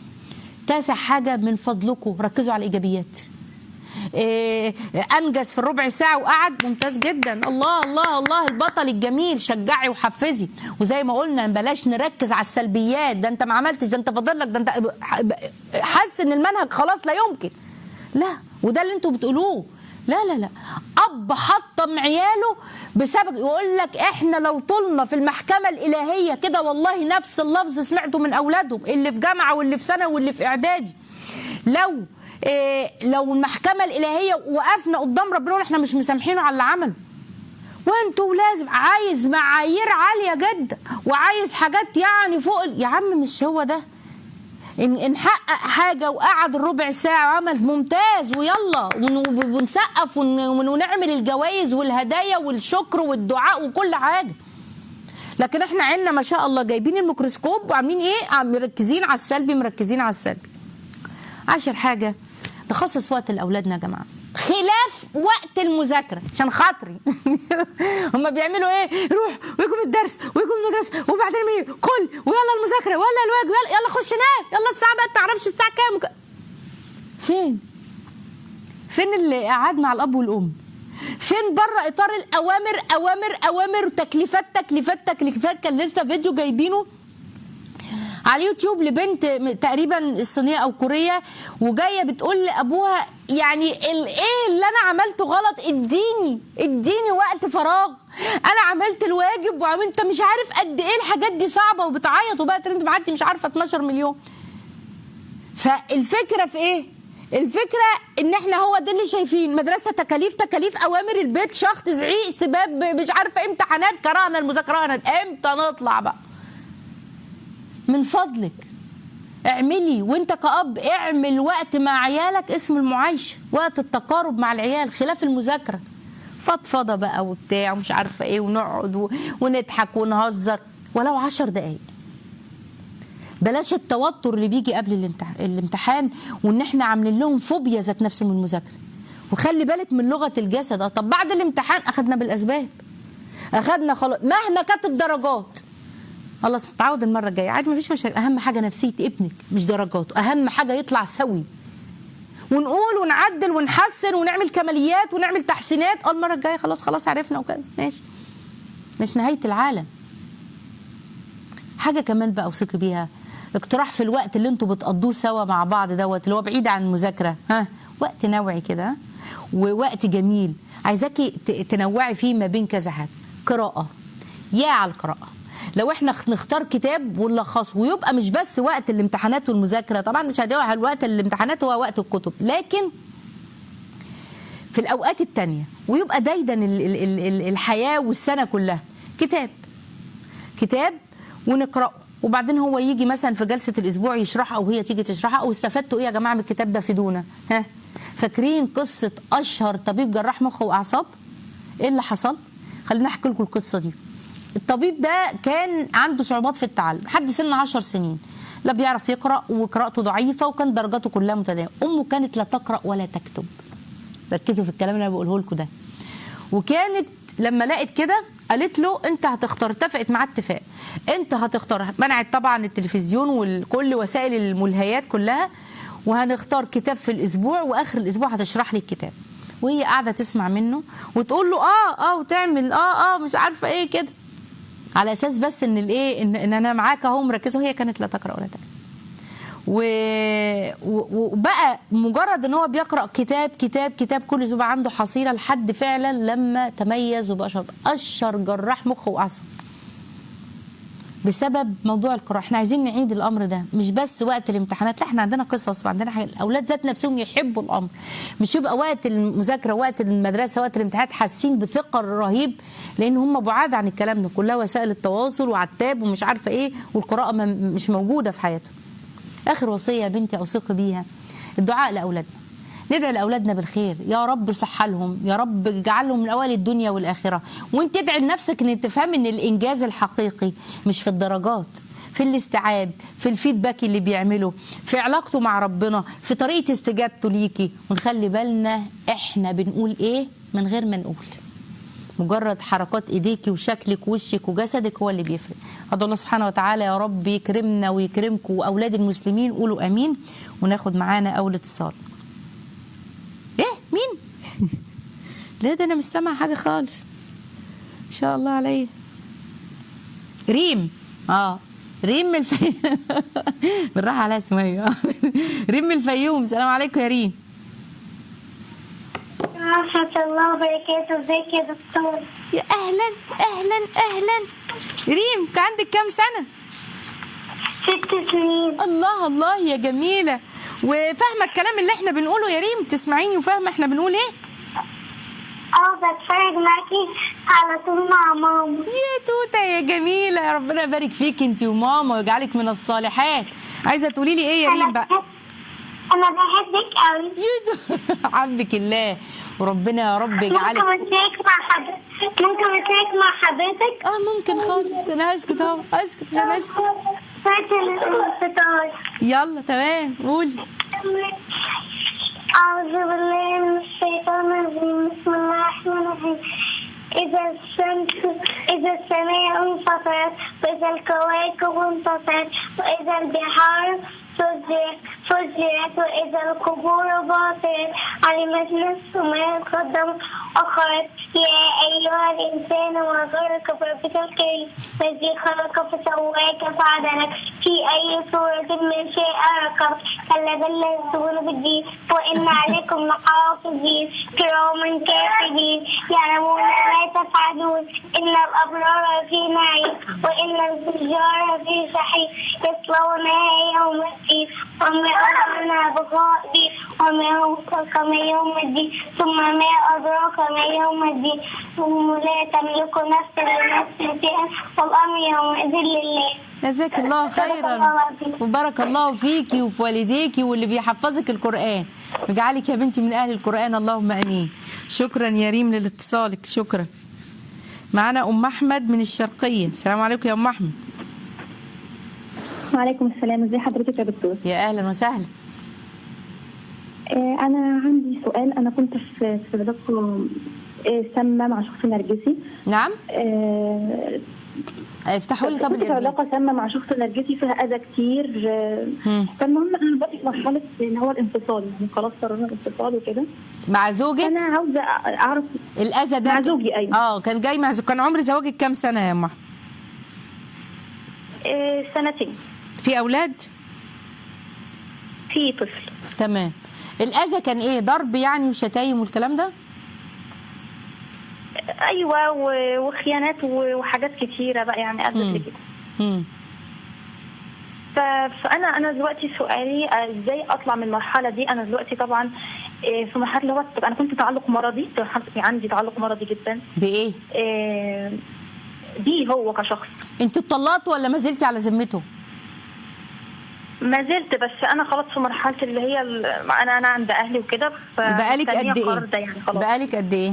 تاسع حاجة من فضلكم ركزوا على الإيجابيات إيه أنجز في الربع ساعة وقعد ممتاز جدا الله الله الله البطل الجميل شجعي وحفزي وزي ما قلنا بلاش نركز على السلبيات ده أنت ما عملتش ده أنت فاضل لك ده أنت حاسس إن المنهج خلاص لا يمكن لا وده اللي أنتوا بتقولوه لا لا لا اب حطم عياله بسبب يقول لك احنا لو طلنا في المحكمه الالهيه كده والله نفس اللفظ سمعته من اولادهم اللي في جامعه واللي في ثانوي واللي في اعدادي لو إيه لو المحكمه الالهيه وقفنا قدام ربنا نقول احنا مش مسامحينه على اللي عمله وانتوا لازم عايز معايير عاليه جدا وعايز حاجات يعني فوق ال- يا عم مش هو ده ان إن حقق حاجه وقعد الربع ساعه وعمل ممتاز ويلا ون- ونسقف ون- ون- ونعمل الجوائز والهدايا والشكر والدعاء وكل حاجه لكن احنا عندنا ما شاء الله جايبين الميكروسكوب وعاملين ايه عم- مركزين على السلبي مركزين على السلبي عشر حاجه نخصص وقت لاولادنا يا جماعه خلاف وقت المذاكره عشان خاطري هم بيعملوا ايه يروح ويجوا من الدرس ويجوا من المدرسه وبعدين من كل ويلا المذاكره ولا الواجب يلا يلا خش نام يلا الساعه بقت ما اعرفش الساعه كام وك... فين فين اللي قعد مع الاب والام فين بره اطار الاوامر اوامر اوامر تكليفات تكليفات تكليفات كان لسه فيديو جايبينه على اليوتيوب لبنت م- تقريبا صينيه او كوريه وجايه بتقول لابوها يعني الايه اللي انا عملته غلط اديني اديني وقت فراغ انا عملت الواجب وعملت انت مش عارف قد ايه الحاجات دي صعبه وبتعيط وبقى انت معدي مش عارفه 12 مليون فالفكره في ايه الفكره ان احنا هو ده اللي شايفين مدرسه تكاليف تكاليف اوامر البيت شخط زعيق سباب مش عارفه امتحانات كرهنا المذاكره امتى نطلع بقى من فضلك اعملي وانت كأب اعمل وقت مع عيالك اسم المعايشة وقت التقارب مع العيال خلاف المذاكرة فضفضة بقى وبتاع ومش عارفة ايه ونقعد و- ونضحك ونهزر ولو عشر دقايق بلاش التوتر اللي بيجي قبل الامتح- الامتحان وان احنا عاملين لهم فوبيا ذات نفسه من المذاكره وخلي بالك من لغه الجسد آه، طب بعد الامتحان اخدنا بالاسباب اخدنا خلاص مهما كانت الدرجات خلاص نتعود المره الجايه عادي مفيش مشاكل اهم حاجه نفسيه ابنك مش درجاته اهم حاجه يطلع سوي ونقول ونعدل ونحسن ونعمل كماليات ونعمل تحسينات اه المره الجايه خلاص خلاص عرفنا وكده ماشي مش نهايه العالم حاجه كمان بقى اوصيكي بيها اقتراح في الوقت اللي انتوا بتقضوه سوا مع بعض دوت اللي هو بعيد عن المذاكره ها وقت نوعي كده ها؟ ووقت جميل عايزاكي ت- تنوعي فيه ما بين كذا حاجه قراءه يا على القراءه لو احنا خ- نختار كتاب ونلخصه ويبقى مش بس وقت الامتحانات والمذاكره طبعا مش هنقول الوقت الامتحانات هو وقت الكتب لكن في الاوقات التانية ويبقى دايدا ال- ال- ال- ال- الحياه والسنه كلها كتاب كتاب ونقراه وبعدين هو يجي مثلا في جلسه الاسبوع يشرحها او هي تيجي تشرحها او استفدتوا ايه يا جماعه من الكتاب ده فيدونا ها فاكرين قصه اشهر طبيب جراح مخ واعصاب ايه اللي حصل خلينا احكي لكم القصه دي الطبيب ده كان عنده صعوبات في التعلم لحد سن 10 سنين لا بيعرف يقرا وقراءته ضعيفه وكان درجاته كلها متداوله امه كانت لا تقرا ولا تكتب ركزوا في الكلام اللي انا بقوله لكم ده وكانت لما لقت كده قالت له انت هتختار اتفقت معاه اتفاق انت هتختار منعت طبعا التلفزيون وكل وسائل الملهيات كلها وهنختار كتاب في الاسبوع واخر الاسبوع هتشرح لي الكتاب وهي قاعده تسمع منه وتقول له اه اه وتعمل اه اه مش عارفه ايه كده على اساس بس ان الايه ان, ان انا معاك اهو مركزه وهي كانت لا تقرا ولا تكتب و... و- وبقى مجرد ان هو بيقرا كتاب كتاب كتاب كل اسبوع عنده حصيله لحد فعلا لما تميز وبقى شاطر اشهر جراح مخ واعصاب بسبب موضوع القراءة احنا عايزين نعيد الامر ده مش بس وقت الامتحانات لا احنا عندنا قصص وعندنا حاجة الاولاد ذات نفسهم يحبوا الامر مش يبقى وقت المذاكره وقت المدرسه وقت الامتحانات حاسين بثقل رهيب لان هم بعاد عن الكلام ده كلها وسائل التواصل وعتاب ومش عارفه ايه والقراءه ما- مش موجوده في حياتهم اخر وصيه يا بنتي اوصيك بيها الدعاء لاولادنا ندعي لاولادنا بالخير يا رب اصلح حالهم يا رب اجعلهم من اوائل الدنيا والاخره وانت ادعي لنفسك ان تفهم ان الانجاز الحقيقي مش في الدرجات في الاستيعاب في الفيدباك اللي بيعمله في علاقته مع ربنا في طريقه استجابته ليكي ونخلي بالنا احنا بنقول ايه من غير ما نقول مجرد حركات ايديكي وشكلك ووشك وجسدك هو اللي بيفرق هذا الله سبحانه وتعالى يا رب يكرمنا ويكرمكم واولاد المسلمين قولوا امين وناخد معانا اول اتصال ايه مين لا ده انا مش سامعه حاجه خالص ان شاء الله عليا ريم اه ريم من الفيوم بالراحه عليها سميه ريم من الفيوم السلام عليكم يا ريم ورحمة الله وبركاته ازيك يا دكتور يا اهلا اهلا اهلا ريم انت عندك كام سنه ست سنين الله الله يا جميله وفاهمه الكلام اللي احنا بنقوله يا ريم تسمعيني وفاهمه احنا بنقول ايه اه بتفرج معاكي على طول مع ماما يا توته يا جميله يا ربنا يبارك فيك انت وماما ويجعلك من الصالحات عايزه تقولي لي ايه يا انا ريم بقى بحب انا بحبك قوي يا دو- حبك الله وربنا يا رب ممكن يجعلك اشارك مع حضرتك ممكن اشارك مع حضرتك اه ممكن خالص انا هسكت اهو هسكت عشان اسكت فاتن الفطار يلا تمام قولي أعوذ بالله من الشيطان الرجيم بسم الله الرحمن الرحيم إذا الشمس إذا السماء انفطرت وإذا الكواكب انتثرت وإذا البحار فجرت فجرت وإذا القبور باطلت علمت نفس ما قدم أخرت يا أيها الإنسان ما غرك بربك الكريم الذي خلق فسواك فعدلك في أي صورة من شاء ركب كلا بل لا يسون بالدين وإن عليكم لحافظين كراما كاتبين يعلمون ما تفعلون إن الأبرار في نعيم وإن الفجار في سحيق يصلونها يوم الدين وما أمرنا بغائب وما يوفق ما يوم الدين ثم ما أدراك ما يوم الدين ثم لا تملك نفس لنفس شيئا والأمر يومئذ لله جزاك الله بارك الله خيرا فيك. وبارك الله فيكي وفي والديكي واللي بيحفظك القرآن واجعلك يا بنتي من أهل القرآن اللهم أمين شكرا يا ريم لاتصالك شكرا معانا أم أحمد من الشرقية السلام عليكم يا أم أحمد وعليكم السلام ازي حضرتك يا دكتور يا أهلا وسهلا آه، انا عندي سؤال انا كنت في في علاقه آه، سامه مع شخص نرجسي نعم آه، افتحوا لي طب كنت في علاقه الإربيز سامه مع شخص نرجسي فيها اذى كتير آه، مم. فالمهم انا دلوقتي في مرحله اللي هو الانفصال يعني خلاص قررنا الانفصال وكده مع زوجك انا عاوزه اعرف الأذى ده مع كان- زوجي، أيوة. اه كان جاي مع زوج كان عمر زواجك كام سنة يا أم أحمد آه، سنتين في أولاد في طفل تمام الأذى كان إيه ضرب يعني وشتايم والكلام ده ايوه و- وخيانات و- وحاجات كتيره بقى يعني ادت مم. لكده مم. ف- فانا انا دلوقتي سؤالي آه، ازاي اطلع من المرحله دي انا دلوقتي طبعا آه، في مرحله اللي هو طب انا كنت تعلق مرضي في مرحلة- عندي تعلق مرضي جدا بإيه آه، بيه هو كشخص انتوا اتطلقتوا ولا ما زلتي على ذمته ما زلت بس انا خلاص في مرحله اللي هي ال- انا انا عند اهلي وكده بقالك فمستنية قد القرار ايه ده يعني خلاص بقالك قد ايه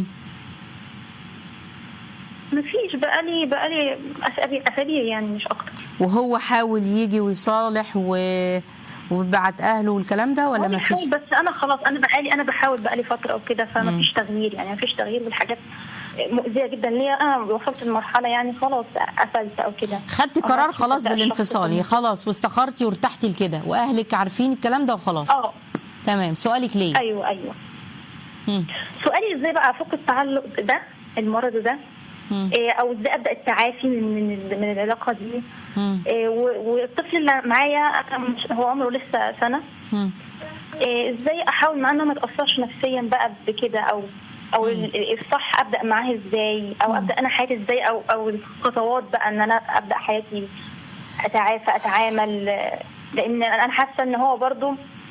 مفيش بقالي بقالي اسابيع اسابيع يعني مش اكتر وهو حاول يجي ويصالح و... وبعت اهله والكلام ده ولا هو ما فيش بيحاول، بس انا خلاص انا بقالي انا بحاول بقالي فتره وكده فما فيش تغيير يعني ما فيش تغيير والحاجات مؤذيه جدا ليا انا وصلت لمرحله يعني خلاص قفلت او كده خدتي أو قرار عرفت خلاص أبدأ الشخص بالانفصال التاني. يعني خلاص واستخرتي وارتحتي لكده واهلك عارفين الكلام ده وخلاص اه تمام سؤالك ليه ايوه ايوه مم. سؤالي ازاي بقى افك التعلق ده المرض ده مم. إيه او ازاي ابدا التعافي من من, من العلاقه دي مم. إيه و- والطفل اللي معايا أنا مش- هو عمره لسه سنه مم. إيه ازاي احاول معاه انه ما يتاثرش نفسيا بقى بكده او او ال- الصح ابدا معاه ازاي او ابدا انا حياتي ازاي او او الخطوات بقى ان انا ابدا حياتي اتعافى اتعامل آه، لان انا حاسه ان هو برضو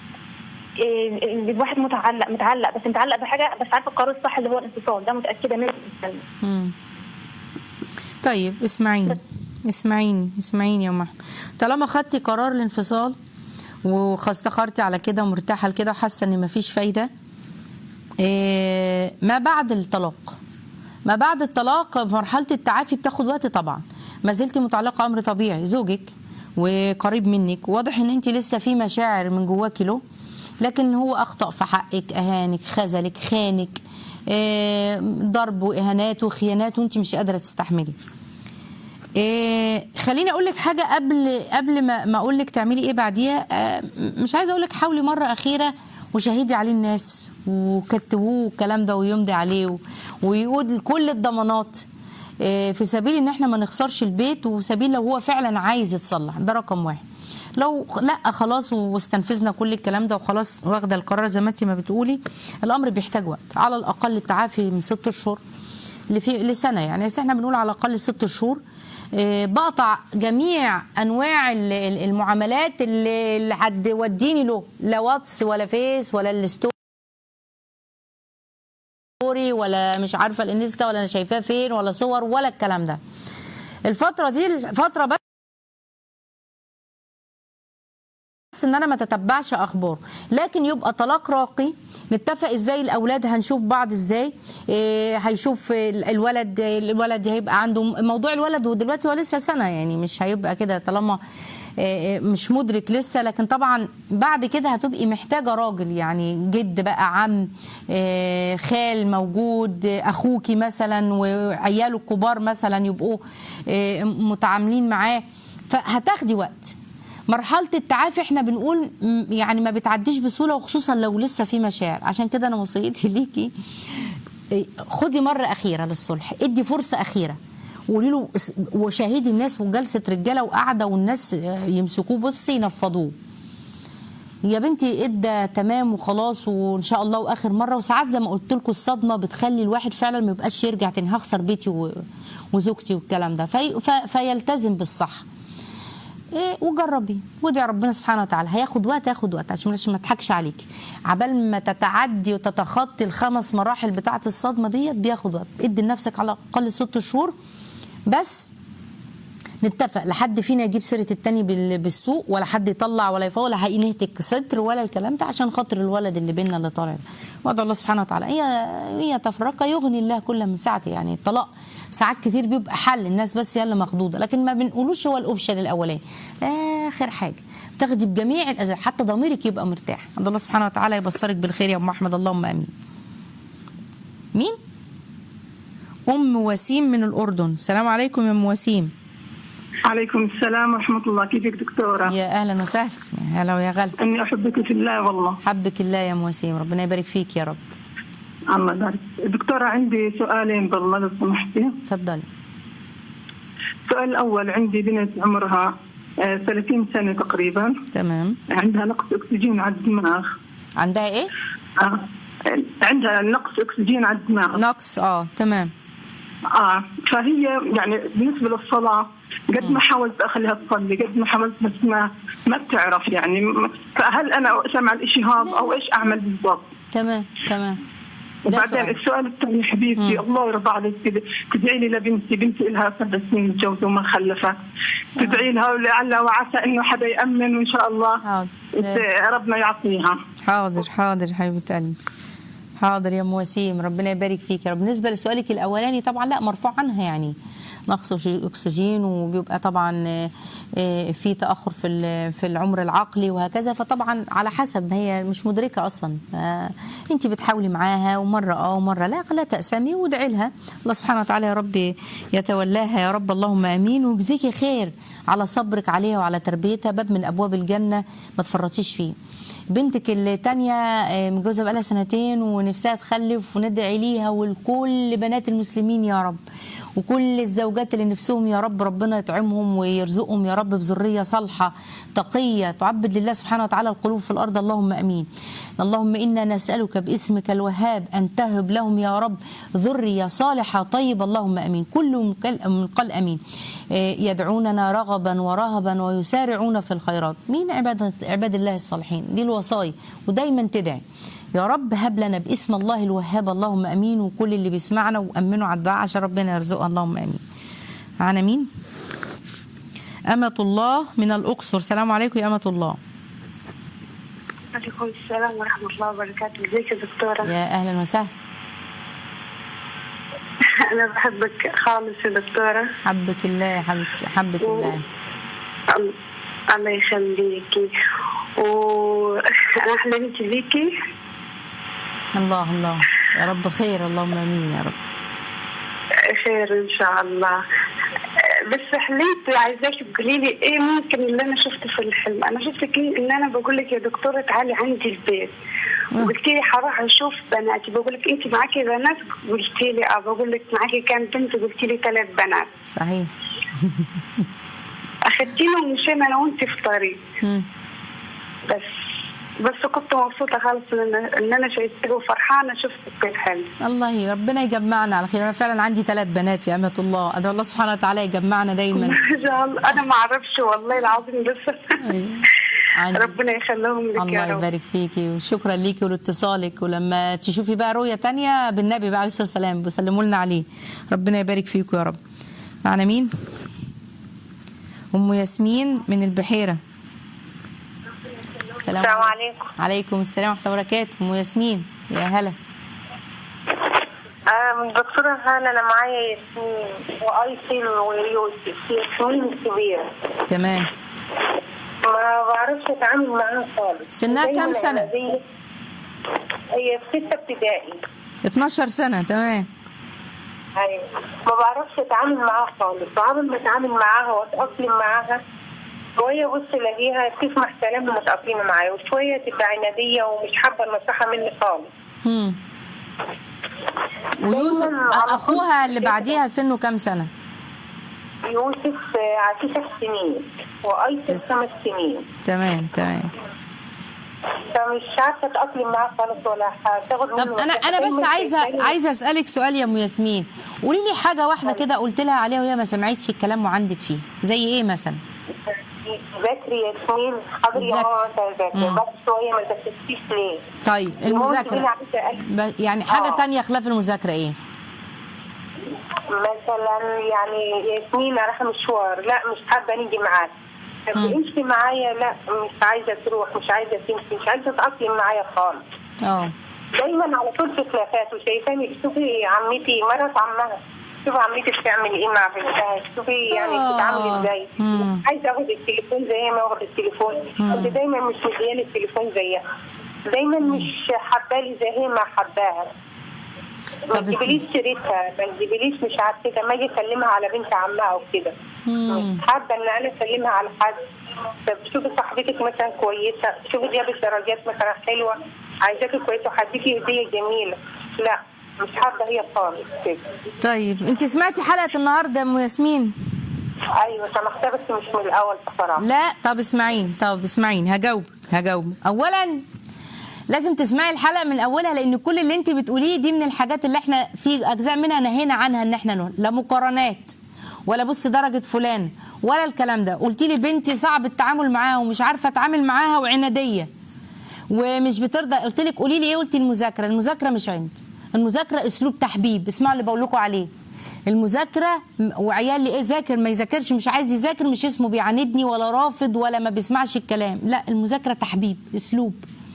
إيه، الواحد متعلق متعلق بس متعلق بحاجه بس عارفه القرار الصح اللي هو الانفصال ده متاكده منه جدا مم. طيب اسمعيني اسمعيني اسمعيني يا ام احمد طالما خدتي قرار الانفصال واستخرتي على كده ومرتاحه لكده وحاسه ان مفيش فايده إيه ما بعد الطلاق ما بعد الطلاق في مرحله التعافي بتاخد وقت طبعا ما زلتي متعلقه امر طبيعي زوجك وقريب منك واضح ان انت لسه في مشاعر من جواكي له لكن هو اخطا في حقك اهانك خذلك خانك إيه، ضرب واهانات وخيانات وانت مش قادره تستحملي إيه خليني اقول لك حاجه قبل قبل ما ما اقول لك تعملي ايه بعديها آه، مش عايزه اقول لك حاولي مره اخيره وشهدي عليه الناس وكتبوه الكلام ده ويمضي عليه و- ويقول كل الضمانات إيه، في سبيل ان احنا ما نخسرش البيت وسبيل لو هو فعلا عايز يتصلح ده رقم واحد لو لا خلاص واستنفذنا كل الكلام ده وخلاص واخده القرار زي ما انت ما بتقولي الامر بيحتاج وقت على الاقل التعافي من ست اشهر لفي لسنه يعني بس احنا بنقول على الاقل ست شهور آه، بقطع جميع انواع ال- ال- المعاملات اللي اللي هتوديني له لا واتس ولا فيس ولا الستوري ولا مش عارفه الانستا ولا انا شايفاه فين ولا صور ولا الكلام ده الفتره دي فتره بس بس ان انا ما تتبعش اخبار لكن يبقى طلاق راقي نتفق ازاي الاولاد هنشوف بعض ازاي إيه هيشوف ال- الولد الولد هيبقى عنده موضوع الولد ودلوقتي هو لسه سنه يعني مش هيبقى كده طالما إيه مش مدرك لسه لكن طبعا بعد كده هتبقي محتاجه راجل يعني جد بقى عم إيه خال موجود إيه اخوكي مثلا وعياله الكبار مثلا يبقوا إيه متعاملين معاه فهتاخدي وقت مرحله التعافي احنا بنقول م- يعني ما بتعديش بسهوله وخصوصا لو لسه في مشاعر عشان كده انا وصيتي ليكي إيه، خدي مره اخيره للصلح ادي فرصه اخيره وقولي له اس- وشاهدي الناس وجلسه رجاله وقاعده والناس آه، يمسكوه بصي ينفضوه يا بنتي ادى تمام وخلاص وان شاء الله واخر مره وساعات زي ما قلت لكم الصدمه بتخلي الواحد فعلا ما يبقاش يرجع تاني هخسر بيتي و- وزوجتي والكلام ده في ف- فيلتزم بالصح إيه وجربي وادعي ربنا سبحانه وتعالى هياخد وقت هياخد وقت عشان عشان ما اضحكش عليكي عبال ما تتعدي وتتخطي الخمس مراحل بتاعه الصدمه ديت بياخد وقت ادي لنفسك على الاقل ست شهور بس نتفق لحد فينا يجيب سيره التاني بال- بالسوق ولا حد يطلع ولا يفوق ولا هينهتك ستر ولا الكلام ده عشان خاطر الولد اللي بينا اللي طالع ده وادعو الله سبحانه وتعالى هي هي تفرقه يغني الله كل من سعته يعني الطلاق ساعات كتير بيبقى حل الناس بس هي اللي مخضوضه لكن ما بنقولوش هو الاوبشن الاولاني اخر حاجه بتاخدي بجميع الاسباب حتى ضميرك يبقى مرتاح عند الله سبحانه وتعالى يبصرك بالخير يا ام احمد اللهم امين مين ام وسيم من الاردن السلام عليكم يا ام وسيم عليكم السلام ورحمة الله كيفك دكتورة؟ يا اهلا وسهلا يا هلا ويا غلا إني أحبك في الله والله حبك الله يا ام وسيم ربنا يبارك فيك يا رب الله يبارك دكتورة عندي سؤالين بالله لو سمحتي اتفضلي السؤال الأول عندي بنت عمرها آه، 30 سنة تقريبا تمام عندها نقص أكسجين على الدماغ عندها ايه آه. عندها نقص أكسجين على الدماغ نقص اه تمام آه فهي يعني بالنسبة للصلاة قد ما حاولت أخليها تصلي قد ما حاولت بس ما ما بتعرف يعني م- فهل أنا سمع الإشي هذا أو إيش أعمل بالضبط؟ تمام تمام ده وبعدين سؤال. السؤال الثاني حبيبتي الله يرضى عليك كده تدعي لي لبنتي بنتي لها سبع سنين متجوزه وما خلفت تدعي لها ولعل وعسى انه حدا يامن وان شاء الله حاضر. إنت- ربنا يعطيها حاضر حاضر حبيبه قلبي حاضر يا ام وسيم ربنا يبارك فيك يا رب بالنسبه لسؤالك الاولاني طبعا لا مرفوع عنها يعني نقص أكسي- اكسجين وبيبقى طبعا آه، آه، في تاخر في ال- في العمر العقلي وهكذا فطبعا على حسب ما هي مش مدركه اصلا انت بتحاولي معاها ومره اه ومره لا لا تاسمي وادعي لها الله سبحانه وتعالى يا رب يتولاها يا رب اللهم امين ويجزيكي خير على صبرك عليها وعلى تربيتها باب من ابواب الجنه ما تفرطيش فيه بنتك التانية آه، متجوزة بقالها سنتين ونفسها تخلف وندعي ليها ولكل بنات المسلمين يا رب وكل الزوجات اللي نفسهم يا رب ربنا يطعمهم ويرزقهم يا رب بذرية صالحة تقية تعبد لله سبحانه وتعالى القلوب في الأرض اللهم أمين اللهم إنا نسألك باسمك الوهاب أن تهب لهم يا رب ذرية صالحة طيبة اللهم أمين كل من قل- من قال أمين آه، يدعوننا رغبا ورهبا ويسارعون في الخيرات مين عباد عباد الله الصالحين دي الوصايا ودايما تدعي يا رب هب لنا باسم الله الوهاب اللهم امين وكل اللي بيسمعنا وامنوا على الدعاء عشان ربنا يرزقنا اللهم امين معانا مين أمة الله من الأقصر السلام عليكم يا أمة الله عليكم السلام ورحمة الله وبركاته ازيك يا دكتورة يا أهلا وسهلا أنا بحبك خالص يا دكتورة حبك الله يا حبيبتي حبك الله ال- الله يخليكي وأنا حلمت بيكي الله الله يا رب خير اللهم امين يا رب خير إن شاء الله بس حليت عايزاك تقولي لي ايه ممكن اللي انا شفته في الحلم انا شفتك ان انا بقول لك يا دكتوره تعالي عندي البيت وقلت لي هروح اشوف بناتي بقول لك انت معاكي بنات قلت لي اه بقول لك معاكي كام بنت قلت لي ثلاث بنات صحيح اخدتيني ومشينا انا وانت في طريق مم. بس بس كنت مبسوطه خالص ان ان انا شايفتك وفرحانه شفتك في الحلم الله ي- ربنا يجمعنا على خير انا فعلا عندي ثلاث بنات يا أمة الله ادعو الله سبحانه وتعالى يجمعنا دايما ما شاء الله انا ما اعرفش والله العظيم لسه عندي. ربنا يخليهم لك الله يا رب يبارك فيكي وشكرا ليكي ولاتصالك ولما تشوفي بقى رؤية تانية بالنبي بقى عليه الصلاة والسلام بيسلموا لنا عليه ربنا يبارك فيكم يا رب معنا مين أم ياسمين من البحيرة السلام السلام عليكم عليكم السلام ورحمة الله وبركاته أم ياسمين يا هلا آه من دكتورة هانا أنا معايا ياسمين وأيسل ويوسف ياسمين الكبيرة تمام ما بعرفش أتعامل معاها خالص سنها دايماً كام سنة؟ عنادية. هي في ستة ابتدائي 12 سنة تمام أيوة ما بعرفش أتعامل معاها خالص وعمل ما أتعامل معاها وأتأقلم معاها شوية بص الاقيها تسمح كلام ومتأقلمة معايا وشوية تبقى عنادية ومش حابة النصيحة مني خالص هم. ويوسف دايماً على طول أخوها اللي كده. بعديها سنه كام سنة؟ يوسف آه، تسع سنين وأيسل تسع. خمس سنين تمام تمام فمش عارفه اتاقلم معاه خالص ولا هتاخد طب انا انا بس عايزه عايزه اسالك سؤال يا ام ياسمين قولي لي حاجه واحده كده قلت لها عليها وهي ما سمعتش الكلام وعندك فيه زي ايه مثلا ذاكري يا ياسمين حاضر يا ماما ذاكري مم. بعد شويه ما ذاكرتيش ليه؟ طيب ممكن المذاكره تقولي عايزة ألف. ب- يعني حاجه آه. تانية خلاف المذاكره ايه مثلا يعني ياسمين رايحه مشوار لا مش حابه نيجي معاك طب مم. امشي معايا لا مش عايزه تروح مش عايزه تمشي مش عايزه تتاقلم معايا خالص اه دايما على طول في خلافات وشايفاني شوفي عمتي مرات عمها شوفي عمتي بتعمل ايه مع بنتها شوفي يعني آه. بتتعامل ازاي مم. عايزه اخد التليفون زي ما اخد التليفون كنت دايما مش مدياني التليفون زيها دايما مش حبالي زي هي ما حباها ما طب تجيبليش سيرتها ما تجيبليش مش عارفه كده ما اجي اكلمها على بنت عمها وكده مم. مش حابه ان انا اسلمها على حد طب شوفي صاحبتك مثلا كويسه شوفي جابت درجات مثلا حلوه عايزاكي كويسه وهديكي هديه جميله لا مش حابه هي خالص كده طيب انت سمعتي حلقه النهارده يا ام ياسمين ايوه سمحتها بس مش من الاول بصراحه لا طب اسمعين طب اسمعين هجاوبك هجاوب اولا لازم تسمعي الحلقه من اولها لان كل اللي انت بتقوليه دي من الحاجات اللي احنا في اجزاء منها نهينا عنها ان احنا نقول لا مقارنات ولا بص درجه فلان ولا الكلام ده قلت لي بنتي صعب التعامل معاها ومش عارفه اتعامل معاها وعناديه ومش بترضى قلت لك قولي لي ايه قلتي المذاكره المذاكره مش عند المذاكره اسلوب تحبيب اسمعوا اللي بقول لكم عليه المذاكره م- وعيال اللي ايه ذاكر ما يذاكرش مش عايز يذاكر مش اسمه بيعاندني ولا رافض ولا ما بيسمعش الكلام لا المذاكره تحبيب اسلوب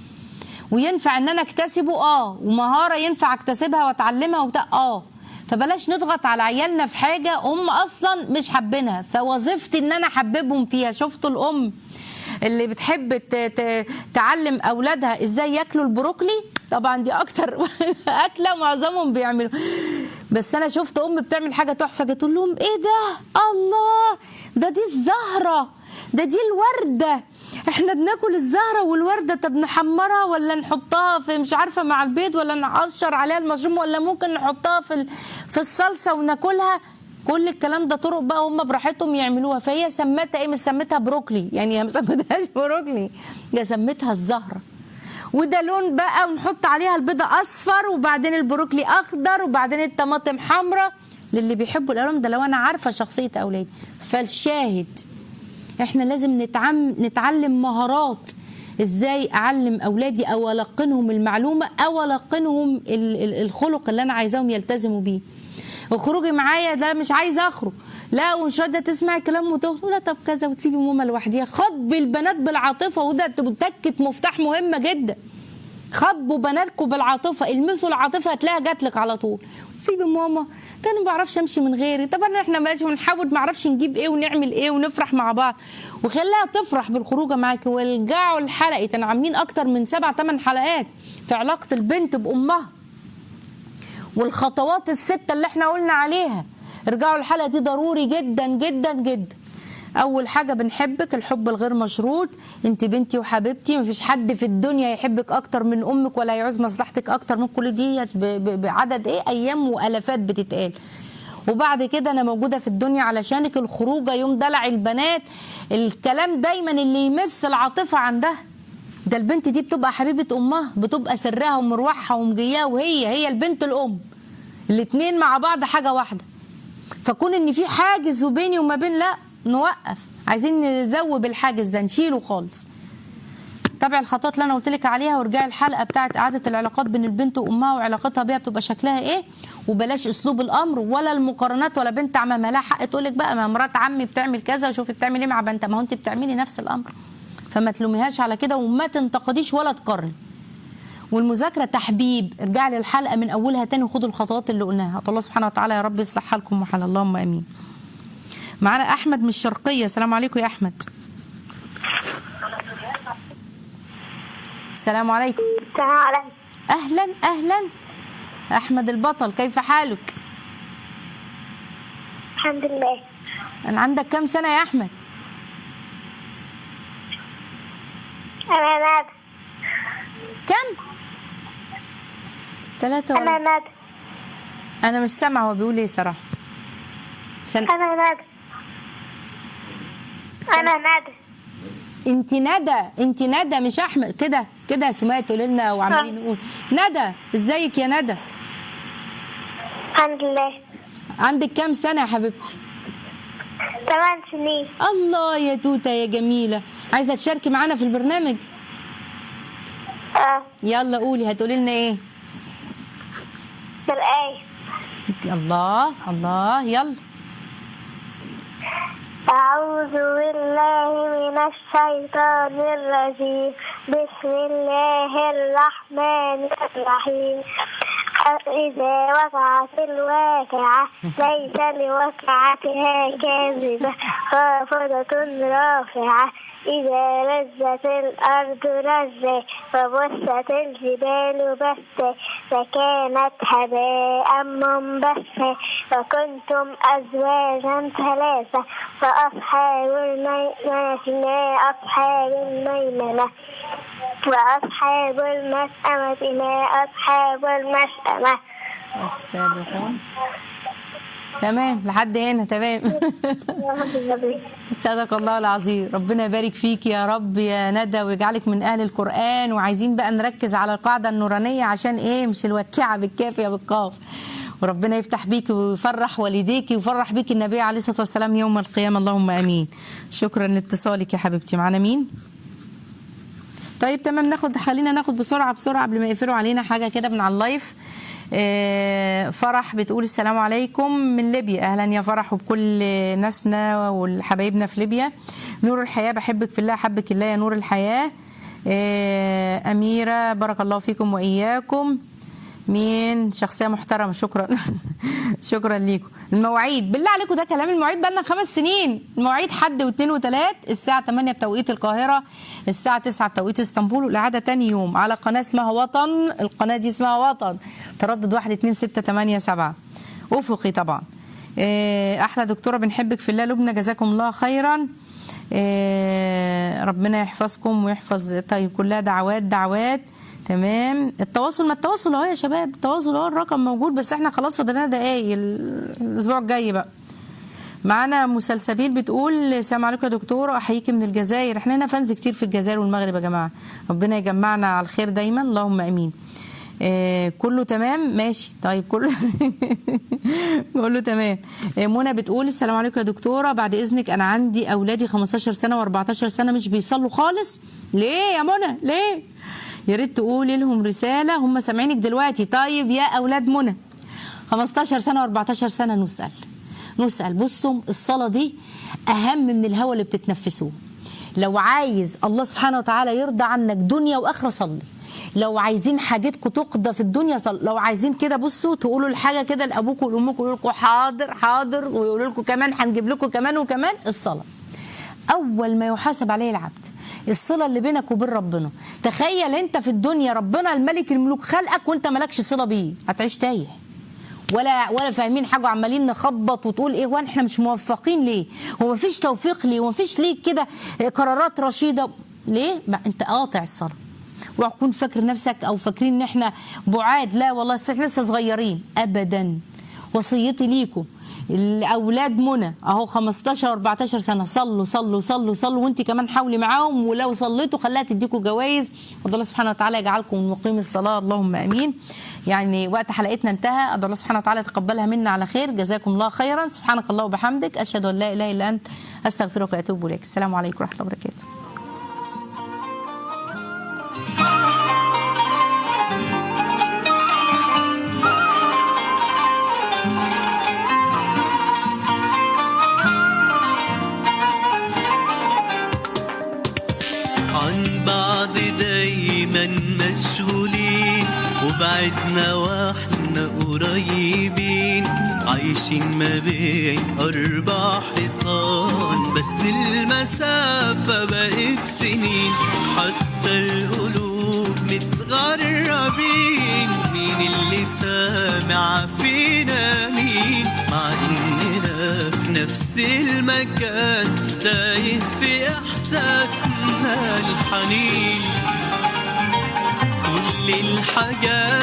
وينفع ان انا اكتسبه اه ومهاره ينفع اكتسبها واتعلمها وبتاع اه فبلاش نضغط على عيالنا في حاجه هم اصلا مش حابينها فوظيفتي ان انا احببهم فيها شفتوا الام اللي بتحب ت- ت- تعلم اولادها ازاي ياكلوا البروكلي طبعا دي اكتر اكله معظمهم بيعملوا بس انا شفت ام بتعمل حاجه تحفه جت تقول لهم ايه ده الله ده دي الزهره ده دي الورده احنا بناكل الزهره والورده طب نحمرها ولا نحطها في مش عارفه مع البيض ولا نقشر عليها المشروم ولا ممكن نحطها في ال- في الصلصه وناكلها كل الكلام ده طرق بقى هم براحتهم يعملوها فهي سمتها ايه مش سمتها بروكلي يعني هي ما سمتهاش بروكلي هي سمتها الزهره وده لون بقى ونحط عليها البيضه اصفر وبعدين البروكلي اخضر وبعدين الطماطم حمراء للي بيحبوا الالوان ده لو انا عارفه شخصيه اولادي فالشاهد احنا لازم نتعم نتعلم مهارات ازاي اعلم اولادي او القنهم المعلومه او القنهم ال- ال- الخلق اللي انا عايزاهم يلتزموا بيه وخروجي معايا ده مش عايزه اخرج لا ومش راضيه تسمع كلام وتقول لا طب كذا وتسيبي ماما لوحديها خطب البنات بالعاطفه وده تكه مفتاح مهمه جدا خبوا بناتكم بالعاطفه المسوا العاطفه هتلاقيها جات لك على طول سيبي ماما ده انا ما بعرفش امشي من غيري طبعا احنا ماشي ونحاول ما اعرفش نجيب ايه ونعمل ايه ونفرح مع بعض وخليها تفرح بالخروجه معاكي وارجعوا الحلقه كانوا عاملين اكتر من سبع ثمان حلقات في علاقه البنت بامها والخطوات الستة اللي احنا قلنا عليها ارجعوا الحلقة دي ضروري جدا جدا جدا اول حاجة بنحبك الحب الغير مشروط انت بنتي وحبيبتي مفيش حد في الدنيا يحبك اكتر من امك ولا يعوز مصلحتك اكتر من كل دي ب- ب- بعدد ايه ايام والافات بتتقال وبعد كده انا موجوده في الدنيا علشانك الخروجه يوم دلع البنات الكلام دايما اللي يمس العاطفه عندها ده البنت دي بتبقى حبيبه امها بتبقى سرها ومروحها ومجياها وهي هي البنت الام الاتنين مع بعض حاجه واحده فكون ان في حاجز وبيني وما بين لا نوقف عايزين نذوب الحاجز ده نشيله خالص تابع الخطوات اللي انا قلت لك عليها وارجعي الحلقه بتاعت اعاده العلاقات بين البنت وامها وعلاقتها بيها بتبقى شكلها ايه وبلاش اسلوب الامر ولا المقارنات ولا بنت عمها ما لها حق تقول لك بقى ما مرات عمي بتعمل كذا وشوفي بتعمل ايه مع بنتها ما هو انت بتعملي نفس الامر فما تلوميهاش على كده وما تنتقديش ولا تقارني والمذاكره تحبيب ارجعي للحلقه من اولها تاني وخدوا الخطوات اللي قلناها الله سبحانه وتعالى يا رب يصلح حالكم وحال اللهم امين معانا احمد من الشرقيه السلام عليكم يا احمد السلام عليكم السلام عليكم اهلا اهلا احمد البطل كيف حالك الحمد لله أنا عندك كم سنه يا احمد أنا ندى كم ثلاثة أنا ولا ندى أنا مش سامعة هو بيقول إيه صراحة سن... أنا ندى أنا ندى أنت ندى أنت ندى مش أحمد كده كده يا سمية تقول لنا وعمالين نقول ندى إزيك يا ندى الحمد لله عندك كم سنة يا حبيبتي ثمان سنين الله يا توته يا جميله عايزه تشاركي معانا في البرنامج آه يلا قولي هتقولي لنا ايه في الآية الله الله يلا أعوذ بالله من الشيطان الرجيم بسم الله الرحمن الرحيم إذا وقعت الواقعة ليس لوقعتها كاذبة خافضة رافعة إذا رجت الأرض رجا وبست الجبال بسا فكانت هباء منبثا وكنتم أزواجا ثلاثة فأصحاب الميمنة ما أصحاب الميمنة وأصحاب المشأمة ما أصحاب المشأمة السابقون تمام لحد هنا تمام صدق الله العظيم ربنا يبارك فيك يا رب يا ندى ويجعلك من اهل القران وعايزين بقى نركز على القاعده النورانيه عشان ايه مش الوكعه بالكاف يا بالقاف وربنا يفتح بيك ويفرح والديك ويفرح بيك النبي عليه الصلاه والسلام يوم القيامه اللهم امين شكرا لاتصالك يا حبيبتي معانا مين طيب تمام ناخد خلينا ناخد بسرعه بسرعه قبل ما يقفلوا علينا حاجه كده من على اللايف آه، فرح بتقول السلام عليكم من ليبيا اهلا يا فرح وبكل ناسنا والحبايبنا في ليبيا نور الحياه بحبك في الله حبك الله يا نور الحياه آه، اميره بارك الله فيكم واياكم مين شخصيه محترمه شكرا شكرا ليكم المواعيد بالله عليكم ده كلام المواعيد بقالنا خمس سنين المواعيد حد واثنين وثلاث الساعه 8 بتوقيت القاهره الساعه 9 بتوقيت اسطنبول والاعاده تاني يوم على قناه اسمها وطن القناه دي اسمها وطن تردد 1 2 6 8 7 افقي طبعا إيه، احلى دكتوره بنحبك في الله لبنى جزاكم الله خيرا إيه، ربنا يحفظكم ويحفظ طيب كلها دعوات دعوات تمام التواصل ما التواصل اهو يا شباب التواصل اهو الرقم موجود بس احنا خلاص فاضلنا دقايق ال- الاسبوع الجاي بقى معانا مسلسبيل بتقول السلام عليكم يا دكتور احييكي من الجزائر احنا هنا فانز كتير في الجزائر والمغرب يا جماعه ربنا يجمعنا على الخير دايما اللهم امين آه كله تمام ماشي طيب كله كله تمام آه منى بتقول السلام عليكم يا دكتوره بعد اذنك انا عندي اولادي 15 سنه و14 سنه مش بيصلوا خالص ليه يا منى ليه يا ريت تقولي لهم رساله هم سامعينك دلوقتي طيب يا اولاد منى 15 سنه و14 سنه نسال نسال بصوا الصلاه دي اهم من الهواء اللي بتتنفسوه لو عايز الله سبحانه وتعالى يرضى عنك دنيا واخره صلي لو عايزين حاجتكم تقضى في الدنيا صل... لو عايزين كده بصوا تقولوا الحاجه كده لابوكم ولامكم يقولوا لكم حاضر حاضر ويقولوا لكم كمان هنجيب لكم كمان وكمان الصلاه اول ما يحاسب عليه العبد الصله اللي بينك وبين ربنا تخيل انت في الدنيا ربنا الملك الملوك خلقك وانت مالكش صله بيه هتعيش تايه ولا ولا فاهمين حاجه وعمالين نخبط وتقول ايه واحنا مش موفقين ليه هو مفيش توفيق ليه ومفيش ليه كده قرارات رشيده ليه ما انت قاطع الصلاه وتكون فاكر نفسك او فاكرين ان احنا بعاد لا والله احنا لسه صغيرين ابدا وصيتي ليكم الاولاد منى اهو 15 و14 سنه صلوا صلوا صلوا صلوا وانت كمان حاولي معاهم ولو صليتوا خليها تديكم جوائز الله سبحانه وتعالى يجعلكم من مقيم الصلاه اللهم امين يعني وقت حلقتنا انتهى ادعو الله سبحانه وتعالى يتقبلها منا على خير جزاكم الله خيرا سبحانك الله وبحمدك اشهد ان لا اله الا انت استغفرك واتوب اليك السلام عليكم ورحمه الله وبركاته عن بعض دايما مشغولين وبعدنا واحنا قريبين عايشين ما بين أربع حيطان بس المسافة بقت سنين حتى القلوب متغربين مين اللي سامع فينا مين مع إننا في نفس المكان تايه في إحساسنا الحنين كل الحاجات